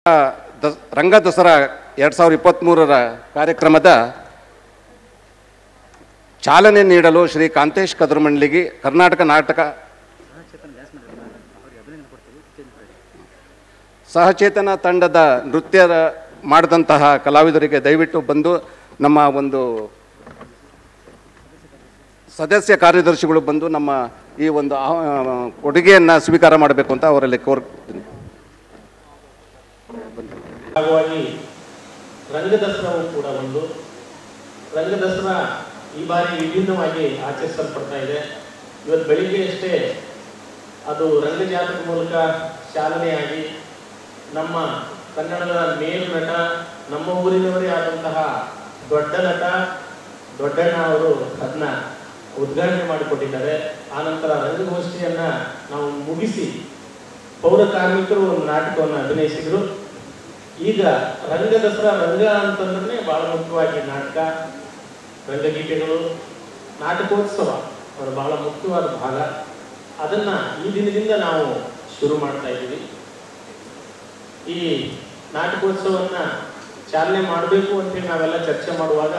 The ರಂಗ ದಸರಾ ಎರಡು ಸಾವಿರದ ಇಪ್ಪತ್ತ್ಮೂರರ ಕಾರ್ಯಕ್ರಮದ ಚಾಲನೆ ನೀಡಲು ಶ್ರೀ ಕಾಂತೇಶ್ ಕದ್ರಮಂಡ್ಲಿಗೆ ಕರ್ನಾಟಕ ನಾಟಕ ಸಹಚೇತನ ತಂಡದ ನೃತ್ಯ ಮಾಡಿದಂತಹ ಕಲಾವಿದರಿಗೆ ದಯವಿಟ್ಟು ಬಂದು ನಮ್ಮ ಒಂದು ಸದಸ್ಯ ಕಾರ್ಯದರ್ಶಿಗಳು ಬಂದು ನಮ್ಮ ಈ ಒಂದು ಆ- ಕೊಡುಗೆಯನ್ನು ಸ್ವೀಕಾರ ಮಾಡಬೇಕು ಅಂತ ಅವರಲ್ಲಿ ಕೋರ್ತೀನಿ ಭಾಗವಾಗಿ ರಂಗ ದಸರಾವು ಕೂಡ ಒಂದು ರಂಗ ದಸರಾ ಈ ಬಾರಿ ವಿಭಿನ್ನವಾಗಿ ಆಚರಿಸಲ್ಪಡ್ತಾ ಇದೆ ಇವತ್ತು ಬೆಳಿಗ್ಗೆ ಅಷ್ಟೇ ಅದು ರಂಗಜಾತದ ಮೂಲಕ ಚಾಲನೆಯಾಗಿ ನಮ್ಮ ಕನ್ನಡದ ಮೇರು ನಟ ನಮ್ಮ ಊರಿನವರೇ ಆದಂತಹ ದೊಡ್ಡ ನಟ ದೊಡ್ಡಣ್ಣ ಅವರು ಅದನ್ನ ಉದ್ಘಾಟನೆ ಮಾಡಿಕೊಟ್ಟಿದ್ದಾರೆ ಆನಂತರ ರಂಗಗೋಷ್ಠಿಯನ್ನ ನಾವು ಮುಗಿಸಿ ಪೌರ ಕಾರ್ಮಿಕರು ಒಂದು ನಾಟಕವನ್ನು ಅಭಿನಯಿಸಿದರು ಈಗ ರಂಗ ದಸರಾ ರಂಗ ಅಂತಂದ್ರೆ ಬಹಳ ಮುಖ್ಯವಾಗಿ ನಾಟಕ ರಂಗಗೀತೆಗಳು ನಾಟಕೋತ್ಸವ ಅವರ ಬಹಳ ಮುಖ್ಯವಾದ ಭಾಗ ಅದನ್ನ ಈ ದಿನದಿಂದ ನಾವು ಶುರು ಮಾಡ್ತಾ ಇದ್ದೀವಿ ಈ ನಾಟಕೋತ್ಸವನ್ನ ಚಾಲನೆ ಮಾಡಬೇಕು ಅಂತೇಳಿ ನಾವೆಲ್ಲ ಚರ್ಚೆ ಮಾಡುವಾಗ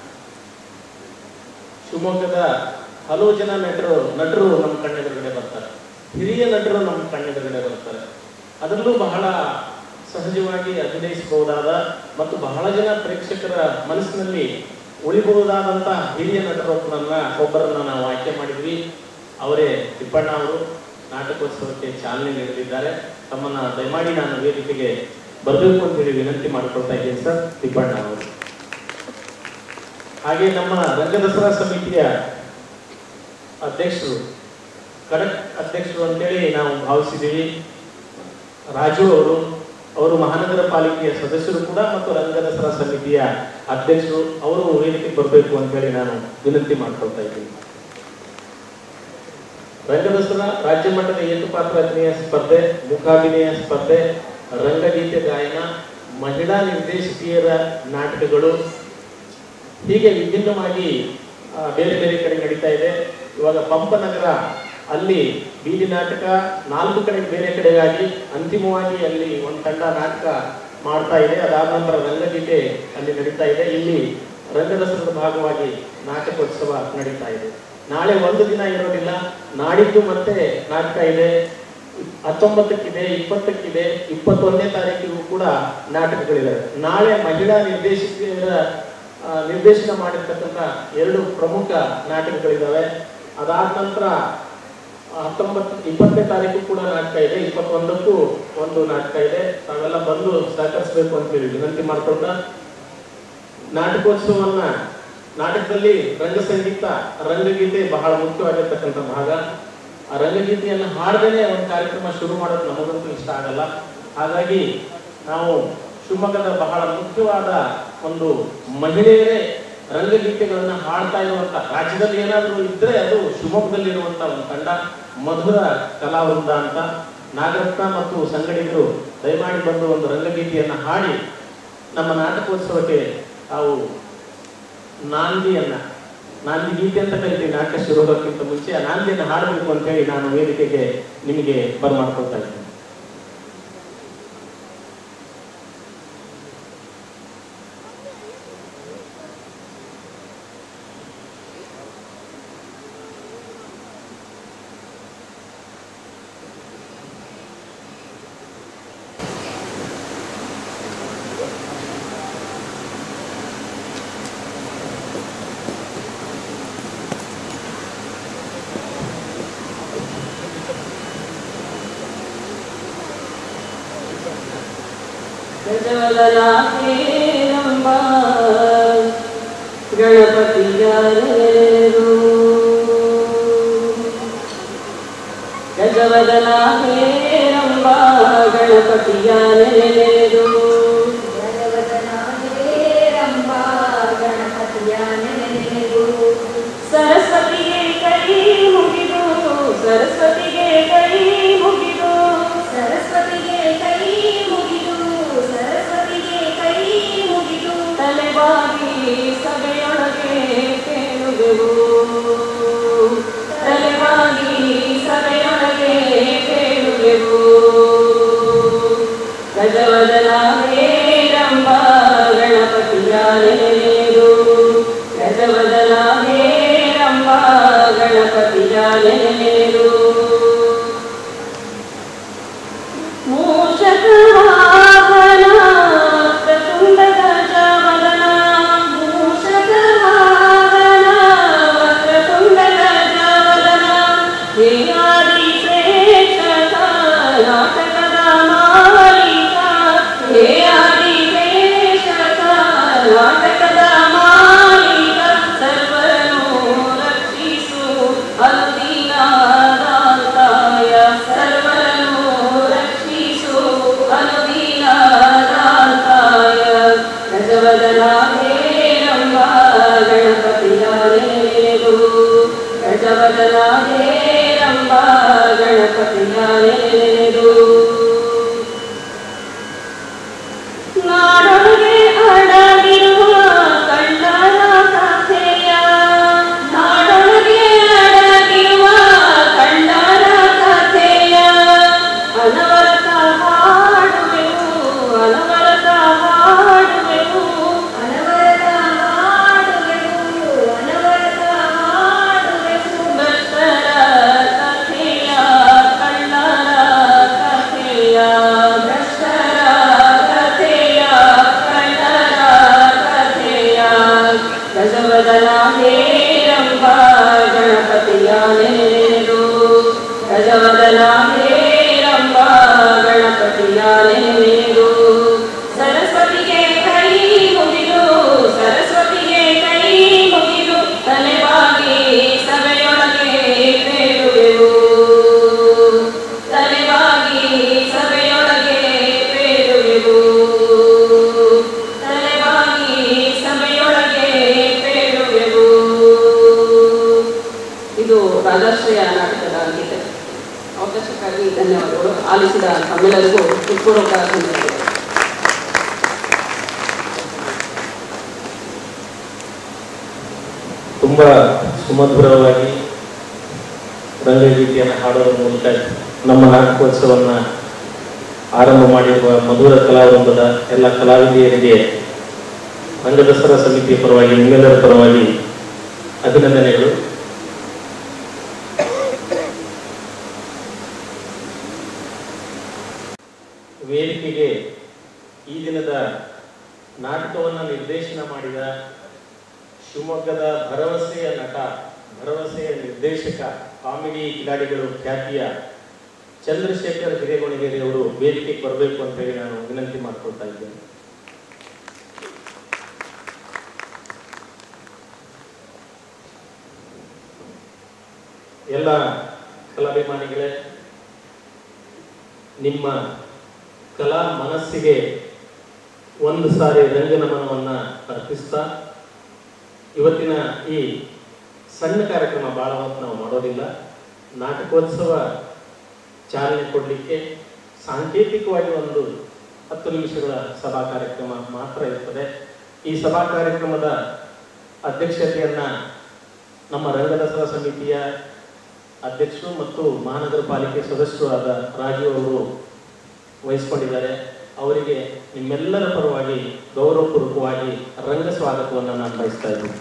ಶಿವಮೊಗ್ಗದ ಹಲವು ಜನ ನಟರು ನಟರು ನಮ್ಮ ಕಣ್ಣೆದುರುಗಡೆ ಬರ್ತಾರೆ ಹಿರಿಯ ನಟರು ನಮ್ಮ ಕಣ್ಣೆದುರುಗಡೆ ಬರ್ತಾರೆ ಅದರಲ್ಲೂ ಬಹಳ ಸಹಜವಾಗಿ ಅಭಿನಯಿಸಬಹುದಾದ ಮತ್ತು ಬಹಳ ಜನ ಪ್ರೇಕ್ಷಕರ ಮನಸ್ಸಿನಲ್ಲಿ ಉಳಿಬಹುದಾದಂತ ಹಿರಿಯ ನಟರೊಬ್ಬರನ್ನ ಒಬ್ಬರನ್ನ ನಾವು ಆಯ್ಕೆ ಮಾಡಿದ್ವಿ ಅವರೇ ತಿಪ್ಪಣ್ಣ ಅವರು ನಾಟಕೋತ್ಸವಕ್ಕೆ ಚಾಲನೆ ನೀಡಲಿದ್ದಾರೆ ತಮ್ಮನ್ನ ದಯಮಾಡಿ ನಾನು ವೇದಿಕೆಗೆ ಬರಬೇಕು ಅಂತ ಹೇಳಿ ವಿನಂತಿ ಮಾಡಿಕೊಳ್ತಾ ಇದ್ದೀನಿ ಸರ್ ತಿಪ್ಪಣ್ಣ ಅವರು ಹಾಗೆ ನಮ್ಮ ರಂಗ ದಸರಾ ಸಮಿತಿಯ ಅಧ್ಯಕ್ಷರು ಕಡಕ್ ಅಧ್ಯಕ್ಷರು ಅಂತೇಳಿ ನಾವು ಭಾವಿಸಿದ್ದೀವಿ ರಾಜು ಅವರು ಅವರು ಮಹಾನಗರ ಪಾಲಿಕೆಯ ಸದಸ್ಯರು ಕೂಡ ಮತ್ತು ರಂಗ ದಸರಾ ಸಮಿತಿಯ ಅಧ್ಯಕ್ಷರು ಅವರು ವೇದಿಕೆಗೆ ಬರಬೇಕು ಅಂತೇಳಿ ನಾನು ವಿನಂತಿ ಮಾಡ್ಕೊಳ್ತಾ ಇದ್ದೀನಿ ರಂಗ ದಸರಾ ರಾಜ್ಯ ಮಟ್ಟದ ಏಕಪಾತ್ರ ಅಭಿನಯ ಸ್ಪರ್ಧೆ ಮುಖಾಭಿನಯ ಸ್ಪರ್ಧೆ ರಂಗಗೀತೆ ಗಾಯನ ಮಹಿಳಾ ನಿರ್ದೇಶಕಿಯರ ನಾಟಕಗಳು ಹೀಗೆ ವಿಭಿನ್ನವಾಗಿ ಆ, ಬೇರೆ ಬೇರೆ ಕಡೆ ನಡೀತಾ ಇದೆ ಇವಾಗ ಪಂಪನಗರ ಅಲ್ಲಿ ಬೀದಿ ನಾಟಕ ನಾಲ್ಕು ಕಡೆ ಬೇರೆ ಕಡೆಗಾಗಿ ಅಂತಿಮವಾಗಿ ಅಲ್ಲಿ ಒಂದು ತಂಡ ನಾಟಕ ಮಾಡ್ತಾ ಇದೆ ಅದಾದ ನಂತರ ರಂಗಗೀತೆ ಅಲ್ಲಿ ನಡೀತಾ ಇದೆ ಇಲ್ಲಿ ರಂಗದಸರದ ಭಾಗವಾಗಿ ನಾಟಕೋತ್ಸವ ನಡೀತಾ ಇದೆ ನಾಳೆ ಒಂದು ದಿನ ಇರೋದಿಲ್ಲ ನಾಡಿದ್ದು ಮತ್ತೆ ನಾಟಕ ಇದೆ ಹತ್ತೊಂಬತ್ತಕ್ಕಿದೆ ಇಪ್ಪತ್ತಕ್ಕಿದೆ ಇಪ್ಪತ್ತೊಂದನೇ ತಾರೀಕಿಗೂ ಕೂಡ ನಾಟಕಗಳಿವೆ ನಾಳೆ ಮಹಿಳಾ ನಿರ್ದೇಶಕಿಯರ ಆ, ನಿರ್ದೇಶನ ಮಾಡಿರ್ತಕ್ಕಂಥ ಎರಡು ಪ್ರಮುಖ ನಾಟಕಗಳಿದ್ದಾವೆ ಅದಾದ ನಂತರ ಹತ್ತೊಂಬತ್ತು ಇಪ್ಪತ್ತನೇ ತಾರೀಕು ಕೂಡ ನಾಟಕ ಇದೆ ಇಪ್ಪತ್ತೊಂದಕ್ಕೂ ಒಂದು ನಾಟಕ ಇದೆ ತಾವೆಲ್ಲ ಬಂದು ಸಹಕರಿಸಬೇಕು ಅಂತ ಹೇಳಿ ವಿನಂತಿ ಮಾಡ್ಕೊಂಡ ನಾಟಕೋತ್ಸವವನ್ನ ನಾಟಕದಲ್ಲಿ ರಂಗ ಸಂಗೀತ ರಂಗಗೀತೆ ಬಹಳ ಮುಖ್ಯವಾಗಿರ್ತಕ್ಕಂಥ ಭಾಗ ಆ ರಂಗಗೀತೆಯನ್ನು ಹಾಡದೇನೆ ಒಂದು ಕಾರ್ಯಕ್ರಮ ಶುರು ಮಾಡೋದು ನಮಗಂತೂ ಇಷ್ಟ ಆಗಲ್ಲ ಹಾಗಾಗಿ ನಾವು ಶಿವಮೊಗ್ಗದ ಬಹಳ ಮುಖ್ಯವಾದ ಒಂದು ಮಹಿಳೆಯರೇ ರಂಗಗೀತೆಗಳನ್ನ ಹಾಡ್ತಾ ಇರುವಂತ ರಾಜ್ಯದಲ್ಲಿ ಏನಾದರೂ ಇದ್ರೆ ಅದು ಶಿವಮೊಗ್ಗದಲ್ಲಿ ಇರುವಂತ ಒಂದು ತಂಡ ಮಧುರ ಕಲಾವೃಂದ ಅಂತ ನಾಗರತ್ನ ಮತ್ತು ಸಂಗಡಿಗರು ದಯಮಾಡಿ ಬಂದು ಒಂದು ರಂಗಗೀತೆಯನ್ನ ಹಾಡಿ ನಮ್ಮ ನಾಟಕೋತ್ಸವಕ್ಕೆ ತಾವು ನಾಂದಿಯನ್ನ ನಾಂದಿ ಗೀತೆ ಅಂತ ಕರಿತೀವಿ ನಾಟಕ ಶುರು ಹೋಗೋಕ್ಕಿಂತ ಮುಂಚೆ ಆ ನಾಂದಿಯನ್ನು ಹಾಡಬೇಕು ಅಂತ ಹೇಳಿ ನಾನು ವೇದಿಕೆಗೆ ನಿಮಗೆ ಬರ್ಮಾಡ್ಕೊಳ್ತಾ ಇದ್ದೇನೆ ಗಜವದನಾಥೇರಂಬ ಗಣಪತಿಯಾರೇರು ಗಜವದನಾಥೇರಂಬ ಗಣಪತಿಯಾರೇರು ಸರಸ್ವತಿಗೆ ಕೈ ಮುಗಿದು ಸರಸ್ವತಿಗೆ ಕೈ ಮುಗಿದು ಸರಸ್ವತಿಗೆ ಕೈ ಮುಗಿದು ಸರಸ್ವತಿಗೆ ಕೈ ಮುಗಿದು ತಲೆಬಾಗಿ ಸಭೆಯೊಳಗೆ ಕೇಳುವೆವು ತಲೆಬಾಗಿ ಸಭೆಯೊಳಗೆ ಕೇಳುವೆವು ಗಜವದ ಹೇರಂಬ ಗಣಪತಿಯ ನೆನೆದು ಗಜವದನ ಹೇರಂಬ ಗಣಪತಿಯ ನೆನೆದು ಮೂಷಕ ವಾಹನ ವಕ್ರತುಂಡ ಗಜವದನ ಮೂಷಕ ವಾಹನ ವಕ್ರತುಂಡ ಗಜವದನ ಹೇ ಆದಿ ಪ್ರೇಕ್ಷಕ ನಾಟಕದ ಮಾಲೀಕ ಹೇ ಆದಿ ಪ್ರೇಕ್ಷಕ ನಾಟಕದ ಮಾಲೀಕ ಸರ್ವನು ರಕ್ಷಿಸು ಅನುದೀನಾದಾಯ ಸರ್ವನು ರಕ್ಷಿಸು ಅನುದೀನಾದಾಯ ಗಜವದನ ಹೇರಂಬ ಗಣಪತಿಯ ನೆನೆದು ಗಜವದನ ಹೇರಂಬ ಗಣಪತಿಯ ನೆನೆದು ನಾಡೊಳಗೆ ಅಡಗಿರುವ ಕಳ್ಳರ ಕಥೆಯ ನಾಡೊಳಗೆ ಅಡಗಿರುವ ಕಳ್ಳರ ಕಥೆಯ ಅನವರತ ಹಾಡುವೆವು ಅನವರತ ಹಾಡುವೆವು ಅನವರತ ಹಾಡುವೆವು ಅನವರತ ಹಾಡುವೆವು ಭಕ್ತರ ಕಥೆಯ ಕಳ್ಳರ ಕಥೆಯ ಭ್ರಷ್ಟರ ಕಥೆಯ ಕಳ್ಳರ ಕಥೆಯ ಗಜವದನ ಹೇರಂಬ ಗಣಪತಿಯ ನೆನೆದು ಗಜವದನ ಹೇರಂಬ ಗಣಪತಿಯ ನೆನೆದು ಸರಸ್ವತಿಗೆ ಕೈ ಮುಗಿದು ಸರಸ್ವತಿಗೆ ಕೈ ಮುಗಿದು ತಲೆಬಾಗಿ ಸಭೆಯೊಳಗೆ ಬೇಡುವೆವು ತಲೆಬಾಗಿ ಸಭೆಯೊಳಗೆ ಬೇಡುವೆವು ತಲೆಬಾಗಿ ಸಭೆಯೊಳಗೆ ಬೇಡುವೆವು ಇದು ರಾಜಾಶ್ರಯ ನಾಟಕದ ಗೀತೆ ಅವಕಾಶಕ್ಕಾಗಿ ಧನ್ಯವಾದಗಳು ಆಲಿಸಿದ ತಮ್ಮೆಲ್ಲರಿಗೂ ಹೃತ್ಪೂರ್ವಕ ಧನ್ಯವಾದಗಳು ತುಂಬ ಸುಮಧುರವಾಗಿ ರಂಗಗೀತೆಯನ್ನು ಹಾಡೋದ್ರ ಮೂಲಕ ನಮ್ಮ ನಾಟಕೋತ್ಸವವನ್ನು ಆರಂಭ ಮಾಡಿರುವ ಮಧುರ ಕಲಾವೃಂದದ ಎಲ್ಲ ಕಲಾವಿದೆಯರಿಗೆ ರಂಗದಸರಾ ಸಮಿತಿಯ ಪರವಾಗಿ ನಿಮ್ಮೆಲ್ಲರ ಪರವಾಗಿ ಅಭಿನಂದನೆಗಳು ವೇದಿಕೆಗೆ ಈ ದಿನದ ನಾಟಕವನ್ನು ನಿರ್ದೇಶನ ಮಾಡಿದ ಶಿವಮೊಗ್ಗದ ಭರವಸೆಯ ನಟ ಭರವಸೆಯ ನಿರ್ದೇಶಕ ಕಾಮಿಡಿ ಕಿಲಾಡಿಗಳು ಖ್ಯಾತಿಯ ಚಂದ್ರಶೇಖರ್ ಹಿರೇಗೊಣಗೇರಿ ಅವರು ವೇದಿಕೆಗೆ ಬರಬೇಕು ಅಂತ ಹೇಳಿ ನಾನು ವಿನಂತಿ ಮಾಡ್ಕೊಳ್ತಾ ಇದ್ದೇನೆ ಎಲ್ಲ ಕಲಾಭಿಮಾನಿಗಳೇ ನಿಮ್ಮ ಕಲಾ ಮನಸ್ಸಿಗೆ ಒಂದು ಸಾರಿ ರಂಗನಮನವನ್ನ ಅರ್ಪಿಸ್ತಾ ಇವತ್ತಿನ ಈ ಸಣ್ಣ ಕಾರ್ಯಕ್ರಮ ಭಾಳ ಹೊತ್ತು ನಾವು ಮಾಡೋದಿಲ್ಲ ನಾಟಕೋತ್ಸವ ಚಾಲನೆ ಕೊಡಲಿಕ್ಕೆ ಸಾಂಕೇತಿಕವಾಗಿ ಒಂದು ಹತ್ತು ನಿಮಿಷಗಳ ಸಭಾ ಕಾರ್ಯಕ್ರಮ ಮಾತ್ರ ಇರ್ತದೆ ಈ ಸಭಾ ಕಾರ್ಯಕ್ರಮದ ಅಧ್ಯಕ್ಷತೆಯನ್ನ ನಮ್ಮ ರಂಗದಸರಾ ಸಮಿತಿಯ ಅಧ್ಯಕ್ಷರು ಮತ್ತು ಮಹಾನಗರ ಪಾಲಿಕೆ ಸದಸ್ಯರು ಆದ ರಾಜು ಅವರು ವಹಿಸ್ಕೊಂಡಿದ್ದಾರೆ ಅವರಿಗೆ ನಿಮ್ಮೆಲ್ಲರ ಪರವಾಗಿ ಗೌರವಪೂರ್ವಕವಾಗಿ ರಂಗ ಸ್ವಾಗತವನ್ನು ನಾನು ಬಯಸ್ತಾ ಇದ್ದೀನಿ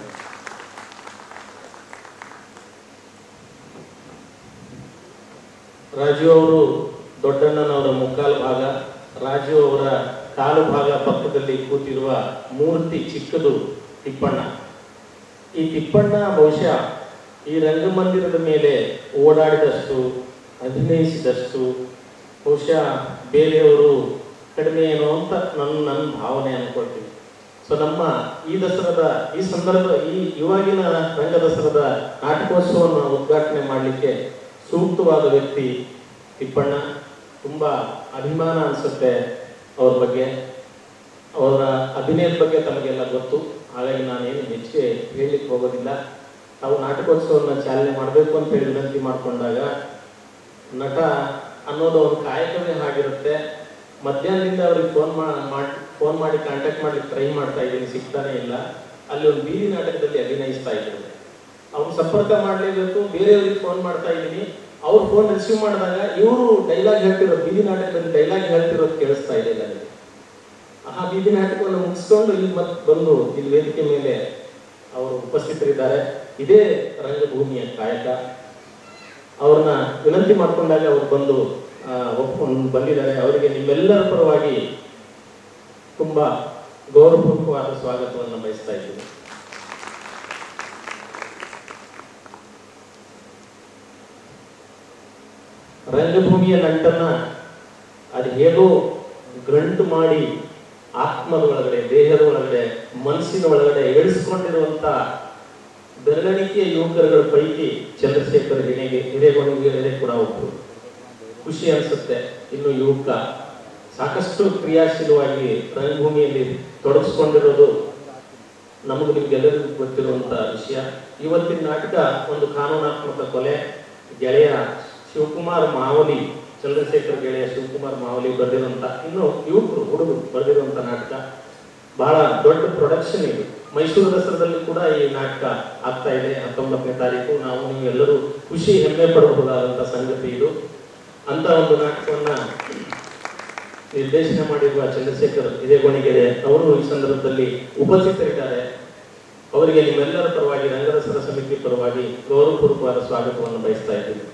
ರಾಜು ಅವರು ದೊಡ್ಡಣ್ಣನವರ ಮುಕ್ಕಾಲು ಭಾಗ ರಾಜು ಅವರ ಕಾಲು ಭಾಗ ಪಕ್ಕದಲ್ಲಿ ಕೂತಿರುವ ಮೂರ್ತಿ ಚಿಕ್ಕದು ತಿಪ್ಪಣ್ಣ ಈ ತಿಪ್ಪಣ್ಣ ಬಹುಶಃ ಈ ರಂಗಮಂದಿರದ ಮೇಲೆ ಓಡಾಡಿದಷ್ಟು ಅಭಿನಯಿಸಿದಷ್ಟು ಬಹುಶಃ ಬೇರೆಯವರು ಕಡಿಮೆ ಏನೋ ಅಂತ ನನ್ನ ನನ್ನ ಭಾವನೆ ಅನ್ಕೊಳ್ತೀವಿ ಸೊ ನಮ್ಮ ಈ ದಸರಾದ ಈ ಸಂದರ್ಭ ಈ ಇವಾಗಿನ ರಂಗ ದಸರಾದ ನಾಟಕೋತ್ಸವವನ್ನು ಉದ್ಘಾಟನೆ ಮಾಡಲಿಕ್ಕೆ ಸೂಕ್ತವಾದ ವ್ಯಕ್ತಿ ತಿಪ್ಪಣ್ಣ ತುಂಬ ಅಭಿಮಾನ ಅನಿಸುತ್ತೆ ಅವ್ರ ಬಗ್ಗೆ ಅವರ ಅಭಿನಯದ ಬಗ್ಗೆ ತಮಗೆಲ್ಲ ಗೊತ್ತು ಹಾಗಾಗಿ ನಾನೇನು ಹೆಚ್ಚಿಗೆ ಹೇಳಲಿಕ್ಕೆ ಹೋಗೋದಿಲ್ಲ ನಾವು ನಾಟಕೋತ್ಸವವನ್ನು ಚಾಲನೆ ಮಾಡಬೇಕು ಅಂತ ಹೇಳಿ ವಿನಂತಿ ಮಾಡಿಕೊಂಡಾಗ ನಟ ಅನ್ನೋದು ಒಂದು ಕಾಯಕವೇ ಆಗಿರುತ್ತೆ ಮಧ್ಯಾಹ್ನದಿಂದ ಅವ್ರಿಗೆ ಫೋನ್ ಮಾಡಿ ಫೋನ್ ಮಾಡಿ ಕಾಂಟ್ಯಾಕ್ಟ್ ಮಾಡ್ಲಿಕ್ಕೆ ಟ್ರೈ ಮಾಡ್ತಾ ಇದ್ದೀನಿ ಸಿಗ್ತಾನೆ ಇಲ್ಲ ಅಲ್ಲಿ ಒಂದು ಬೀದಿ ನಾಟಕದಲ್ಲಿ ಅಭಿನಯಿಸ್ತಾ ಇದ್ದಾರೆ ಅವ್ರು ಸಂಪರ್ಕ ಮಾಡಲೇಬೇಕು ಬೇರೆಯವ್ರಿಗೆ ಫೋನ್ ಮಾಡ್ತಾ ಇದ್ದೀನಿ ಅವ್ರು ಫೋನ್ ರಿಸೀವ್ ಮಾಡಿದಾಗ ಇವರು ಡೈಲಾಗ್ ಹೇಳ್ತಿರೋ ಬೀದಿ ನಾಟಕದಲ್ಲಿ ಡೈಲಾಗ್ ಹೇಳ್ತಿರೋದು ಕೇಳಿಸ್ತಾ ಇದೆ ನನಗೆ ಆ ಬೀದಿ ನಾಟಕವನ್ನು ಮುಗಿಸ್ಕೊಂಡು ಇಲ್ಲಿ ಮತ್ತೆ ಬಂದು ಇಲ್ಲಿ ವೇದಿಕೆ ಮೇಲೆ ಅವರು ಉಪಸ್ಥಿತರಿದ್ದಾರೆ ಇದೇ ರಂಗಭೂಮಿಯ ಕಾಯಕ ಅವ್ರನ್ನ ವಿನಂತಿ ಮಾಡ್ಕೊಂಡಾಗ ಅವ್ರು ಬಂದು ಆ, ಒಪ್ಕೊಂಡು ಬಂದಿದ್ದಾರೆ ಅವರಿಗೆ ನಿಮ್ಮೆಲ್ಲರ ಪರವಾಗಿ ತುಂಬಾ ಗೌರವಪೂರ್ವಕವಾದ ಸ್ವಾಗತವನ್ನು ಬಯಸ್ತಾ ಇದ್ದೀನಿ ರಂಗಭೂಮಿಯ ನಂಟನ್ನ ಅದು ಹೇಗೋ ಗಂಟು ಮಾಡಿ ಆತ್ಮದ ಒಳಗಡೆ ದೇಹದ ಒಳಗಡೆ ಮನಸ್ಸಿನ ಒಳಗಡೆ ಇಳಿಸ್ಕೊಂಡಿರುವಂತ ಬೆರಳಿಕೆಯ ಯುವಕರುಗಳ ಪೈಕಿ ಚಂದ್ರಶೇಖರ್ ಹಿಣೆಗೆ ಹಿರೇಗೊಣಗಿರೇ ಕೂಡ ಒಬ್ರು ಖುಷಿ ಅನ್ಸುತ್ತೆ ಇನ್ನು ಯುವಕ ಸಾಕಷ್ಟು ಕ್ರಿಯಾಶೀಲವಾಗಿ ರಂಗಭೂಮಿಯಲ್ಲಿ ತೊಡಗಿಸ್ಕೊಂಡಿರೋದು ನಮಗೂ ನಿಮ್ಗೆಲ್ಲರಿಗೂ ಗೊತ್ತಿರುವಂತ ವಿಷಯ ಇವತ್ತಿನ ನಾಟಕ ಒಂದು ಕಾನೂನಾತ್ಮಕ ಕೊಲೆ ಗೆಳೆಯ ಶಿವಕುಮಾರ್ ಮಾವಲಿ ಚಂದ್ರಶೇಖರ್ ಗೆಳೆಯ ಶಿವಕುಮಾರ್ ಮಾವಲಿ ಬರೆದಿರುವಂತ ಇನ್ನು ಯುವಕರು ಹುಡುಗರು ಬರೆದಿರುವಂತ ನಾಟಕ ಬಹಳ ದೊಡ್ಡ ಪ್ರೊಡಕ್ಷನ್ ಇದು ಮೈಸೂರು ದಸರಾದಲ್ಲಿ ಕೂಡ ಈ ನಾಟಕ ಆಗ್ತಾ ಇದೆ ಹತ್ತೊಂಬತ್ತನೇ ತಾರೀಕು ನಾವು ನೀವು ಎಲ್ಲರೂ ಖುಷಿ ಹೆಮ್ಮೆ ಪಡಬಹುದಾದಂತ ಸಂಗತಿ ಇದು ಅಂತ ಒಂದು ನಾಟಕವನ್ನ ನಿರ್ದೇಶನ ಮಾಡಿರುವ ಚಂದ್ರಶೇಖರ್ ಹಿರೇಗೊಣಿಗೆರೆ ಅವರು ಈ ಸಂದರ್ಭದಲ್ಲಿ ಉಪಸ್ಥಿತರಿದ್ದಾರೆ ಅವರಿಗೆ ನಿಮ್ಮೆಲ್ಲರ ಪರವಾಗಿ ರಂಗರಸರ ಸಮಿತಿ ಪರವಾಗಿ ಗೌರವಪೂರ್ವಕವಾದ ಸ್ವಾಗತವನ್ನು ಬಯಸ್ತಾ ಇದ್ದೀನಿ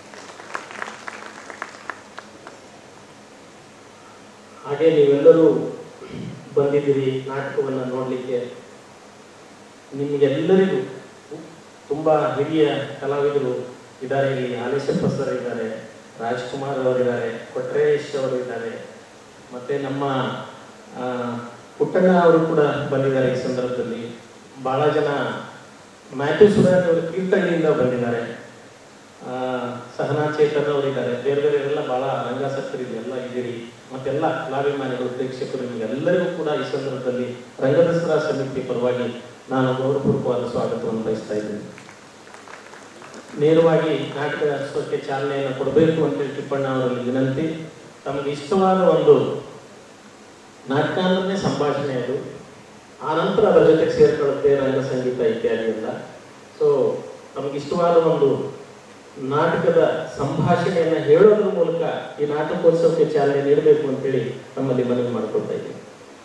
ಹಾಗೆ ನೀವೆಲ್ಲರೂ ಬಂದಿದ್ದೀರಿ ನಾಟಕವನ್ನು ನೋಡಲಿಕ್ಕೆ ನಿಮಗೆಲ್ಲರಿಗೂ ತುಂಬಾ ಹಿರಿಯ ಕಲಾವಿದರು ಇದ್ದಾರೆ ಇಲ್ಲಿ ಆಲೇಶಪ್ಪ ಸರ್ ಇದ್ದಾರೆ ರಾಜ್ಕುಮಾರ್ ಅವರಿದ್ದಾರೆ ಕೊಟ್ರೇಶ್ ಅವರು ಇದ್ದಾರೆ ಮತ್ತೆ ನಮ್ಮ ಆ, ಪುಟ್ಟಣ್ಣ ಅವರು ಕೂಡ ಬಂದಿದ್ದಾರೆ ಈ ಸಂದರ್ಭದಲ್ಲಿ ಬಹಳ ಜನ ಮ್ಯಾಥ್ಯೂ ಸುಧಾರಣೆ ಅವರು ತೀರ್ಥಹಳ್ಳಿಯಿಂದ ಬಂದಿದ್ದಾರೆ ಆ, ಸಹನಾ ಚೇತನ್ ಅವರಿದ್ದಾರೆ ಬೇರೆ ಬೇರೆ ಎಲ್ಲ ಬಹಳ ರಂಗಾಸಕ್ತರು ಎಲ್ಲ ಇದ್ದೀರಿ ಮತ್ತೆಲ್ಲ ಕಲಾಭಿಮಾನಿಗಳು ಪ್ರೇಕ್ಷಕರು ನಿಮಗೆಲ್ಲರಿಗೂ ಕೂಡ ಈ ಸಂದರ್ಭದಲ್ಲಿ ರಂಗದಸರಾ ಸಮಿತಿ ಪರವಾಗಿ ನಾನು ಗೌರವಪೂರ್ವಕವಾದ ಸ್ವಾಗತವನ್ನು ಬಯಸ್ತಾ ಇದ್ದೀನಿ ನೇರವಾಗಿ ನಾಟಕೋತ್ಸವಕ್ಕೆ ಚಾಲನೆಯನ್ನು ಕೊಡಬೇಕು ಅಂತೇಳಿ ಟಿಪ್ಪಣ್ಣ ಅವರಲ್ಲಿ ವಿನಂತಿ ತಮಗೆ ಇಷ್ಟವಾದ ಒಂದು ನಾಟಕ ಅಂದ್ರೆ ಸಂಭಾಷಣೆ ಅದು ಆ ನಂತರ ಅದರ ಜೊತೆಗೆ ಸೇರ್ಕೊಳ್ಳುತ್ತೆ ರಂಗ ಸಂಗೀತ ಇತ್ಯಾದಿ ಎಲ್ಲ ಸೊ ನಮ್ಗೆ ಇಷ್ಟವಾದ ಒಂದು ನಾಟಕದ ಸಂಭಾಷಣೆಯನ್ನ ಹೇಳೋದ್ರ ಮೂಲಕ ಈ ನಾಟಕೋತ್ಸವಕ್ಕೆ ಚಾಲನೆ ನೀಡಬೇಕು ಅಂತೇಳಿ ನಮ್ಮಲ್ಲಿ ಮನವಿ ಮಾಡಿಕೊಳ್ತಾ ಇದ್ದೀನಿ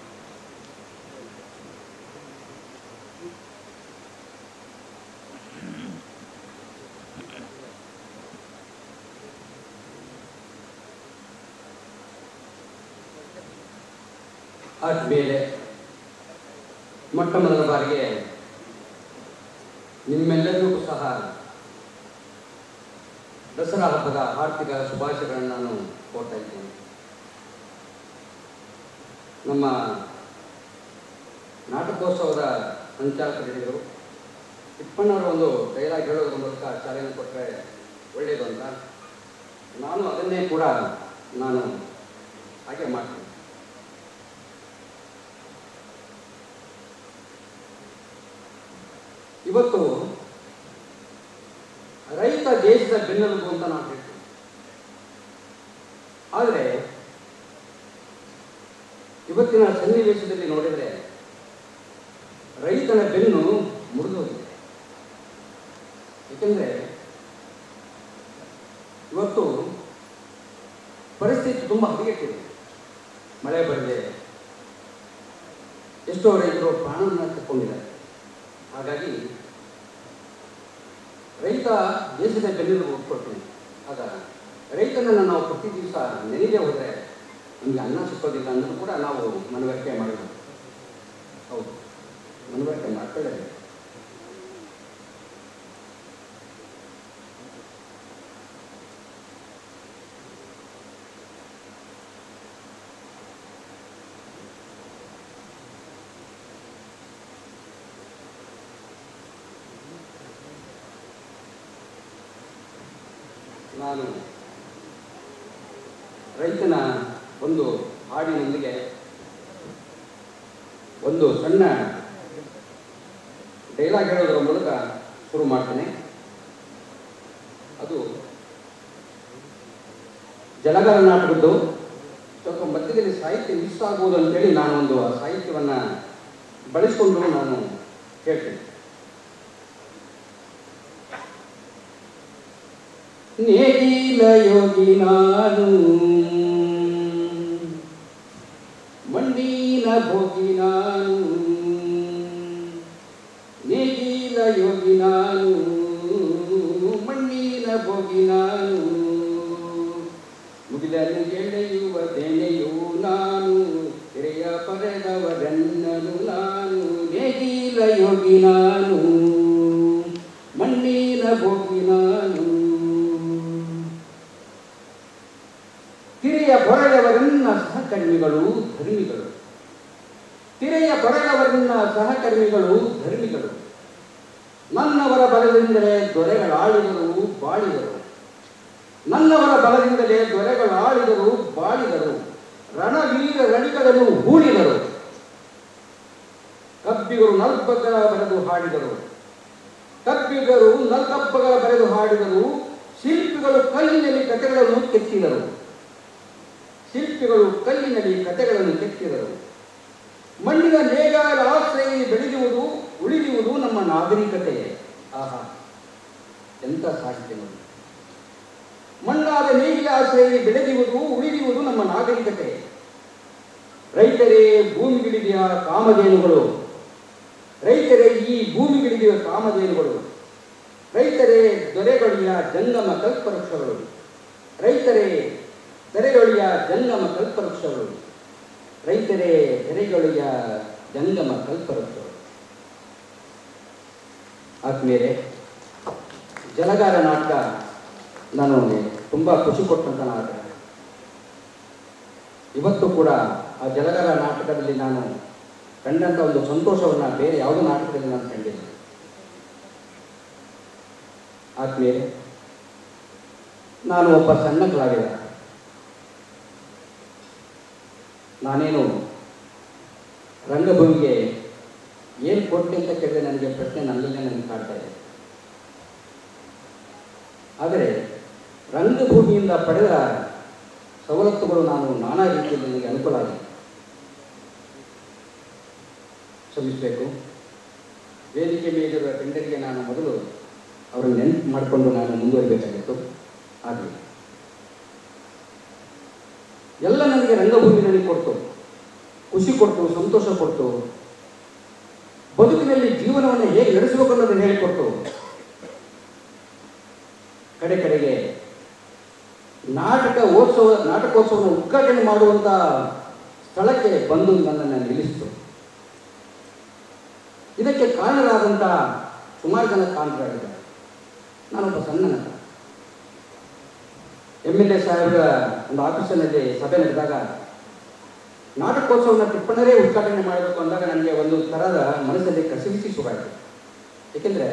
ಆದಮೇಲೆ ಮೊಟ್ಟ ಮೊದಲ ಬಾರಿಗೆ ನಿಮ್ಮೆಲ್ಲರಿಗೂ ಸಹ ದಸರಾ ಹಬ್ಬದ ಆರ್ಥಿಕ ಶುಭಾಶಯಗಳನ್ನು ನಾನು ಕೋರ್ತಾ ಇದ್ದೇನೆ ನಮ್ಮ ನಾಟಕೋತ್ಸವದ ಸಂಚಾಲಕರು ತಿಪ್ಪಣ್ಣವರ ಒಂದು ಡೈಲಾಗ್ ಹೇಳೋದ್ರ ಮೂಲಕ ಚಾಲನೆ ಕೊಟ್ಟರೆ ಒಳ್ಳೆಯದು ಅಂತ ನಾನು ಅದನ್ನೇ ಕೂಡ ನಾನು ಹಾಗೆ ಮಾಡ್ತೀನಿ ಇವತ್ತು ರೈತ ದೇಶದ ಬೆನ್ನೆಲುಬು ಅಂತ ನಾವು ಹೇಳ್ತೀವಿ ಆದರೆ ಇವತ್ತಿನ ಸನ್ನಿವೇಶದಲ್ಲಿ ನೋಡಿದರೆ ರೈತನ ಬೆನ್ನು ಮುರಿದು ಹೋಗಿದೆ ಏಕೆಂದರೆ ಇವತ್ತು ಪರಿಸ್ಥಿತಿ ತುಂಬ ಹದಗೆಟ್ಟಿದೆ ಮಳೆ ಬರದೆ ಎಷ್ಟೋ ರೈತರು ಪ್ರಾಣವನ್ನು ತಕ್ಕೊಂಡಿದ್ದಾರೆ ಹಾಗಾಗಿ ರೈತ ದೇಶದ ಬೆನ್ನೆಲುಬು ಒಪ್ಕೊಳ್ತೀನಿ ಆಗ ರೈತನನ್ನು ನಾವು ಪ್ರತಿ ದಿವಸ ನೆನೆದೇ ಹೋದರೆ ನಮಗೆ ಅನ್ನ ಸಿಕ್ಕೋದಿಲ್ಲ ಅನ್ನೋದು ಕೂಡ ನಾವು ಮನವರಿಕೆ ಮಾಡಬೇಕು ಹೌದು ಮನವರಿಕೆ ಮಾಡ್ಕೊಳ್ಳೇಬೇಕು ನಾನು ರೈತನ ಒಂದು ಹಾಡಿನೊಂದಿಗೆ ಒಂದು ಸಣ್ಣ ಡೈಲಾಗ್ ಹೇಳೋದರ ಮೂಲಕ ಶುರು ಮಾಡ್ತೇನೆ ಅದು ಜಲಗಾರ ನಾಟಕದ್ದು ಸ್ವಲ್ಪ ಮಧ್ಯದಲ್ಲಿ ಸಾಹಿತ್ಯ ಮಿಸ್ ಆಗ್ಬೋದು ಅಂತೇಳಿ ನಾನು ಒಂದು ಆ ಸಾಹಿತ್ಯವನ್ನು ಬಳಸಿಕೊಂಡು ನಾನು ಹೇಳ್ತೇನೆ ನೇಗಿಲ ಯೋಗಿ ನಾನು ಮಣ್ಣಿನ ಮಣ್ಣಿನ ಭೋಗಿ ನಾನು ನೇಗಿಲ ಯೋಗಿ ನಾನು ಮಣ್ಣಿನ ಭೋಗಿ ನಾನು ಮುಗಿಲನ್ನು ಗೆಳೆಯುವ ದೆನೆಯು ನಾನು ಹಿರಿಯ ಪಡೆದವರೆನ್ನಲು ನಾನು ನೇಗಿಲ ಯೋಗಿ ನಾನು ಮಣ್ಣಿನ ಭೋಗಿ ನಾನು ತಿರೆಯ ಬೊರೆಯವರನ್ನ ಸಹಕರ್ಮಿಗಳು ಧರ್ಮಿಗಳು ತಿರೆಯ ಬೊರೆಯವರನ್ನ ಸಹಕರ್ಮಿಗಳು ಧರ್ಮಿಗಳು ನನ್ನವರ ಬಲದಿಂದಲೇ ದೊರೆಗಳಾಳಿದರು ಬಾಳಿದರು ನನ್ನವರ ಬಲದಿಂದಲೇ ದೊರೆಗಳಾಳಿದರು ಬಾಳಿದರು ರಣವೀರ ರಣಿಗಳನ್ನು ಹೂಡಿದರು ಕಬ್ಬಿಗರು ನಲ್ಬಗ್ಗರ ಬರೆದು ಹಾಡಿದರು ಕಬ್ಬಿಗರು ನಲ್ಕಬ್ಬಗಳ ಬರೆದು ಹಾಡಿದರು ಶಿಲ್ಪಿಗಳು ಕಲ್ಲಿನಲ್ಲಿ ಕಥೆಗಳನ್ನು ಕೆತ್ತಿದರು ಶಿಲ್ಪಿಗಳು ಕಲ್ಲಿನಲ್ಲಿ ಕಥೆಗಳನ್ನು ಕೆತ್ತಿದರು ಮಣ್ಣಿನ ನೇಗಾರ ಆಶ್ರಯ ಬೆಳೆಯುವುದು ಉಳಿಯುವುದು ನಮ್ಮ ನಾಗರಿಕತೆ ಆಹಾ ಎಂಥ ಸಾಹಿತ್ಯ ನೋಡಿ ಮಣ್ಣಾದ ನೇಗಿಲ ಆಶ್ರಯ ಬೆಳೆಯುವುದು ಉಳಿಯುವುದು ನಮ್ಮ ನಾಗರಿಕತೆ ರೈತರೇ ಭೂಮಿಗಿಳಿದಿಯ ಕಾಮಧೇನುಗಳು ರೈತರೇ ಈ ಭೂಮಿಗಿಳಿದಿಯ ಕಾಮಧೇನುಗಳು ರೈತರೇ ದೊರೆಗಳಿಯ ಜಂಗಮ ಕಲ್ಪವೃಕ್ಷಗಳು ರೈತರೇ ದೊರೆಗಳಿಯ ಜಂಗಮ ಕಲ್ಪವೃಕ್ಷಗಳು ರೈತರೇ ದೊರೆಗಳಿಯ ಜಂಗಮ ಕಲ್ಪವೃಕ್ಷಗಳು ಆದ್ಮೇಲೆ ಜಲಗಾರ ನಾಟಕ ನಾನು ತುಂಬ ಖುಷಿ ಕೊಟ್ಟಂತ ನಾಟಕ ಇವತ್ತು ಕೂಡ ಆ ಜಲಗಾರ ನಾಟಕದಲ್ಲಿ ನಾನು ಕಂಡಂಥ ಒಂದು ಸಂತೋಷವನ್ನು ಬೇರೆ ಯಾವುದೇ ನಾಟಕದಲ್ಲಿ ನಾನು ಕಂಡಿಲ್ಲ ಆದ್ಮೇಲೆ ನಾನು ಒಬ್ಬ ಸಣ್ಣ ಕಲಾವಿದ ನಾನೇನು ರಂಗಭೂಮಿಗೆ ಏನು ಕೊಟ್ಟೆ ಅಂತ ಕೇಳಿದ್ರೆ ನನಗೆ ಪ್ರಶ್ನೆ ನನ್ನಲ್ಲೇ ನನಗೆ ಕಾಡ್ತಾ ಇದೆ ಆದರೆ ರಂಗಭೂಮಿಯಿಂದ ಪಡೆದ ಸವಲತ್ತುಗಳು ನಾನು ನಾನಾ ರೀತಿಯಲ್ಲಿ ನನಗೆ ಅನುಕೂಲ ಆಗಿದೆ ಶ್ರಮಿಸಬೇಕು ವೇದಿಕೆ ಮೇಲಿರುವ ಗಂಡರಿಗೆ ನಾನು ಮೊದಲು ಅವರನ್ನು ನೆನಪು ಮಾಡಿಕೊಂಡು ನಾನು ಮುಂದುವರಿಬೇಕಾಗಿತ್ತು ಆಗಲಿ ಎಲ್ಲ ನನಗೆ ರಂಗಭೂಮಿ ನನಗೆ ಕೊಡ್ತು ಖುಷಿ ಕೊಡ್ತು ಸಂತೋಷ ಕೊಡ್ತು ಬದುಕಿನಲ್ಲಿ ಜೀವನವನ್ನು ಹೇಗೆ ನಡೆಸಬೇಕು ಅನ್ನೋದನ್ನು ಹೇಳಿಕೊಡ್ತು ಕಡೆ ಕಡೆಗೆ ನಾಟಕ ಉತ್ಸವ ನಾಟಕೋತ್ಸವವನ್ನು ಉದ್ಘಾಟನೆ ಮಾಡುವಂಥ ಸ್ಥಳಕ್ಕೆ ಬಂದು ನನ್ನನ್ನು ನಿಲ್ಲಿಸಿತು ಇದಕ್ಕೆ ಕಾರಣರಾದಂಥ ಸುಮಾರು ಜನ ಕಾರಣರಾಗಿದ್ದಾರೆ ನಾನೊಬ್ಬ ಸಣ್ಣ ನಟ ಎಮ್ ಎಲ್ ಎ ಸಾಹೇಬರ ಒಂದು ಆಫೀಸಿನಲ್ಲಿ ಸಭೆ ನಡೆದಾಗ ನಾಟಕೋತ್ಸವನ ಟಿಪ್ಪಣರೇ ಉದ್ಘಾಟನೆ ಮಾಡಬೇಕು ಅಂದಾಗ ನನಗೆ ಒಂದು ಥರದ ಮನಸ್ಸಲ್ಲಿ ಕಸಿವಿಸಿ ಶುರುವಾಯಿತು ಏಕೆಂದರೆ